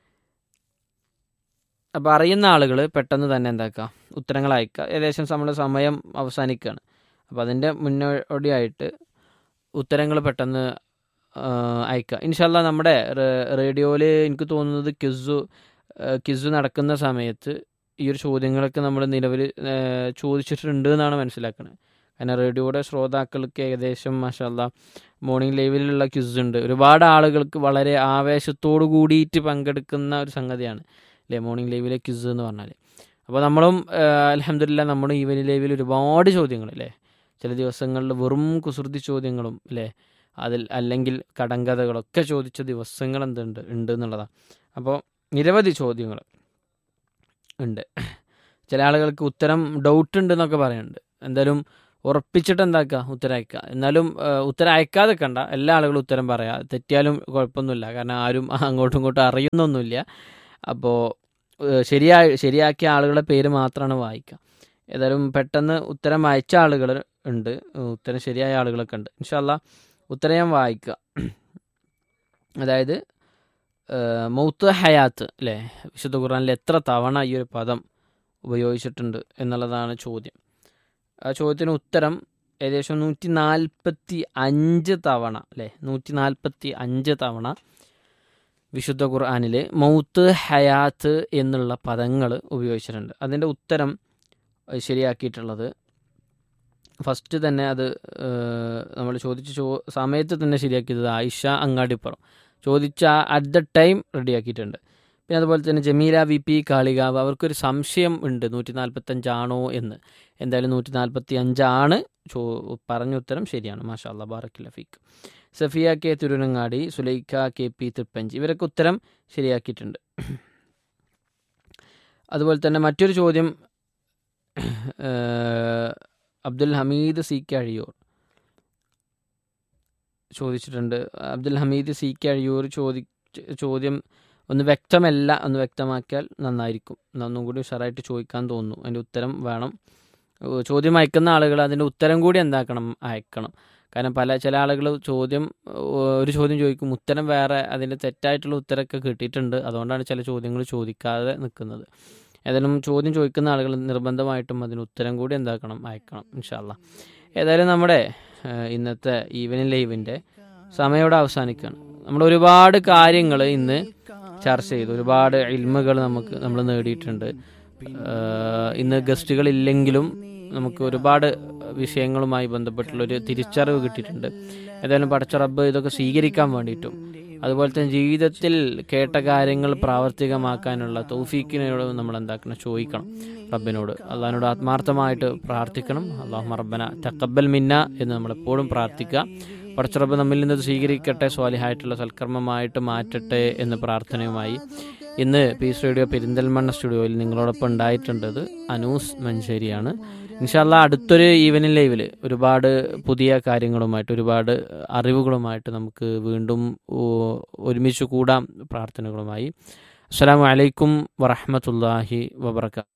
അപ്പോൾ അറിയുന്ന ആളുകൾ പെട്ടെന്ന് തന്നെ എന്താക്കുക ഉത്തരങ്ങൾ അയക്കുക ഏകദേശം നമ്മുടെ സമയം അവസാനിക്കുകയാണ് അപ്പോൾ അതിൻ്റെ മുന്നോടിയായിട്ട് ഉത്തരങ്ങൾ പെട്ടെന്ന് ആ, അയക്കുക ഇൻഷാല്ല നമ്മുടെ റേഡിയോയിൽ എനിക്ക് തോന്നുന്നത് ക്വിസ് ക്വിസ് നടക്കുന്ന സമയത്ത് ഈ ഒരു ചോദ്യങ്ങളൊക്കെ നമ്മൾ നിലവിൽ ചോദിച്ചിട്ടുണ്ട് എന്നാണ് മനസ്സിലാക്കുന്നത് കാരണം റേഡിയോയുടെ ശ്രോതാക്കൾക്ക് ഏകദേശം മാഷാല്ല മോർണിംഗ് ലൈവിലുള്ള ക്വിസ് ഉണ്ട് ഒരുപാട് ആളുകൾക്ക് വളരെ ആവേശത്തോടു കൂടിയിട്ട് പങ്കെടുക്കുന്ന ഒരു സംഗതിയാണ് അല്ലേ മോർണിംഗ് ലൈവിലെ ക്വിസ് എന്ന് പറഞ്ഞാൽ അപ്പോൾ നമ്മളും അലഹമില്ല നമ്മുടെ ഈവനിങ് ലൈവിൽ ഒരുപാട് ചോദ്യങ്ങൾ അല്ലേ ചില ദിവസങ്ങളിൽ വെറും കുസൃതി ചോദ്യങ്ങളും അല്ലേ അതിൽ അല്ലെങ്കിൽ കടങ്കഥകളൊക്കെ ചോദിച്ച ദിവസങ്ങൾ എന്തുണ്ട് ഉണ്ട് എന്നുള്ളതാണ് അപ്പോൾ നിരവധി ചോദ്യങ്ങൾ ഉണ്ട് ചില ആളുകൾക്ക് ഉത്തരം ഡൗട്ട് ഉണ്ട് എന്നൊക്കെ പറയുന്നുണ്ട് എന്തായാലും ഉറപ്പിച്ചിട്ട് എന്താക്കുക ഉത്തരം അയക്കുക എന്നാലും ഏഹ്, ഉത്തരം അയക്കാതെ കണ്ട എല്ലാ ആളുകളും ഉത്തരം പറയാം തെറ്റിയാലും കുഴപ്പമൊന്നുമില്ല കാരണം ആരും അങ്ങോട്ടും ഇങ്ങോട്ടും അറിയുന്നൊന്നുമില്ല അപ്പോൾ ശരിയായി ശരിയാക്കിയ ആളുകളുടെ പേര് മാത്രമാണ് വായിക്കുക ഏതായാലും പെട്ടെന്ന് ഉത്തരം അയച്ച ആളുകൾ ഉണ്ട് ഉത്തരം ശരിയായ ആളുകളൊക്കെ ഉണ്ട് ഇൻഷാല്ല ഉത്തരം ഞാൻ വായിക്കുക അതായത് ഏഹ്, മൗത്ത് ഹയാത്ത് അല്ലേ വിശുദ്ധ ഖുർആനിൽ എത്ര തവണ ഈ ഒരു പദം ഉപയോഗിച്ചിട്ടുണ്ട് എന്നുള്ളതാണ് ചോദ്യം ആ ചോദ്യത്തിന് ഉത്തരം ഏകദേശം നൂറ്റി നാൽപ്പത്തി അഞ്ച് തവണ അല്ലേ നൂറ്റി നാൽപ്പത്തി അഞ്ച് തവണ വിശുദ്ധ ഖുർആാനിൽ മൗത്ത് ഹയാത്ത് എന്നുള്ള പദങ്ങൾ ഉപയോഗിച്ചിട്ടുണ്ട് അതിൻ്റെ ഉത്തരം ഏഹ്, ശരിയാക്കിയിട്ടുള്ളത് ഫസ്റ്റ് തന്നെ അത് നമ്മൾ ചോദിച്ച ചോ സമയത്ത് തന്നെ ശരിയാക്കിയത് ആയിഷ അങ്ങാടിപ്പുറം ചോദിച്ച അറ്റ് ദ ടൈം റെഡിയാക്കിയിട്ടുണ്ട് പിന്നെ അതുപോലെ തന്നെ ജമീല വി പി കാളികാവ് അവർക്കൊരു സംശയം ഉണ്ട് നൂറ്റി നാൽപ്പത്തഞ്ചാണോ എന്ന് എന്തായാലും നൂറ്റി നാൽപ്പത്തി അഞ്ചാണ് ചോ പറഞ്ഞ ഉത്തരം ശരിയാണ് മാഷാ അല്ലാ ബാറക്കില്ല ഫീക്ക് Safiya K Thiruvanangadi Sulaikha K P Thrippanch ഇവരൊക്കെ ഉത്തരം ശരിയാക്കിയിട്ടുണ്ട് അതുപോലെ തന്നെ മറ്റൊരു ചോദ്യം ഏഹ്, അബ്ദുൽ ഹമീദ് സി കെ അഴിയൂർ ചോദിച്ചിട്ടുണ്ട് അബ്ദുൽ ഹമീദ് സി കെ അഴിയൂർ ചോദി ചോദ്യം ഒന്ന് വ്യക്തമല്ല ഒന്ന് വ്യക്തമാക്കിയാൽ നന്നായിരിക്കും എന്നാ ഒന്നും കൂടി ഉഷാറായിട്ട് ചോദിക്കാൻ തോന്നുന്നു അതിൻ്റെ ഉത്തരം വേണം ഏഹ് ചോദ്യം അയക്കുന്ന ആളുകൾ അതിൻ്റെ ഉത്തരം കൂടി എന്താക്കണം അയക്കണം കാരണം പല ചില ആളുകൾ ചോദ്യം ഏഹ് ഒരു ചോദ്യം ചോദിക്കും ഉത്തരം വേറെ അതിൻ്റെ തെറ്റായിട്ടുള്ള ഉത്തരമൊക്കെ കിട്ടിയിട്ടുണ്ട് അതുകൊണ്ടാണ് ചില ചോദ്യങ്ങൾ ചോദിക്കാതെ നിൽക്കുന്നത് ഏതായാലും ചോദ്യം ചോദിക്കുന്ന ആളുകൾ നിർബന്ധമായിട്ടും അതിന് ഉത്തരം കൂടി എന്താക്കണം അയക്കണം ഇൻഷാല്ല ഏതായാലും നമ്മുടെ ഏഹ് ഇന്നത്തെ ഈവനിങ് ലൈവിൻ്റെ സമയം ഇവിടെ അവസാനിക്കുകയാണ് നമ്മൾ ഒരുപാട് കാര്യങ്ങൾ ഇന്ന് ചർച്ച ചെയ്തു ഒരുപാട് ഇൽമുകൾ നമുക്ക് നമ്മൾ നേടിയിട്ടുണ്ട് ഏഹ് ഇന്ന് ഗസ്റ്റുകൾ ഇല്ലെങ്കിലും നമുക്ക് ഒരുപാട് വിഷയങ്ങളുമായി ബന്ധപ്പെട്ടുള്ള ഒരു തിരിച്ചറിവ് കിട്ടിയിട്ടുണ്ട് ഏതായാലും പടച്ച റബ്ബ് ഇതൊക്കെ സ്വീകരിക്കാൻ വേണ്ടിയിട്ടും അതുപോലെ തന്നെ ജീവിതത്തിൽ കേട്ട കാര്യങ്ങൾ പ്രാവർത്തികമാക്കാനുള്ള തൗഫീക്കിനോട് നമ്മൾ എന്താക്കണം ചോദിക്കണം റബ്ബിനോട് അള്ളഹാനോട് ആത്മാർത്ഥമായിട്ട് പ്രാർത്ഥിക്കണം അള്ളാഹു റബ്ബന തക്കബൽ മിന്ന എന്ന് നമ്മളെപ്പോഴും പ്രാർത്ഥിക്കുക പടച്ചുറബ് നമ്മിൽ നിന്ന് ഇത് സ്വീകരിക്കട്ടെ സ്വാലിഹായിട്ടുള്ള സൽക്കർമ്മമായിട്ട് മാറ്റട്ടെ എന്ന് പ്രാർത്ഥനയുമായി ഇന്ന് പീസ് റേഡിയോ പെരിന്തൽമണ്ണ സ്റ്റുഡിയോയിൽ നിങ്ങളോടൊപ്പം ഉണ്ടായിട്ടുണ്ടത് അനൂസ് മഞ്ചേരിയാണ് ഇൻഷാല്ല അടുത്തൊരു ഈവനിങ് ലൈവിൽ ഒരുപാട് പുതിയ കാര്യങ്ങളുമായിട്ട് ഒരുപാട് അറിവുകളുമായിട്ട് നമുക്ക് വീണ്ടും ഓ- ഒരുമിച്ച് കൂടാം പ്രാർത്ഥനകളുമായി അസ്സാം വലൈക്കും വറഹമത്തല്ലാഹി വബർക്കാത്തു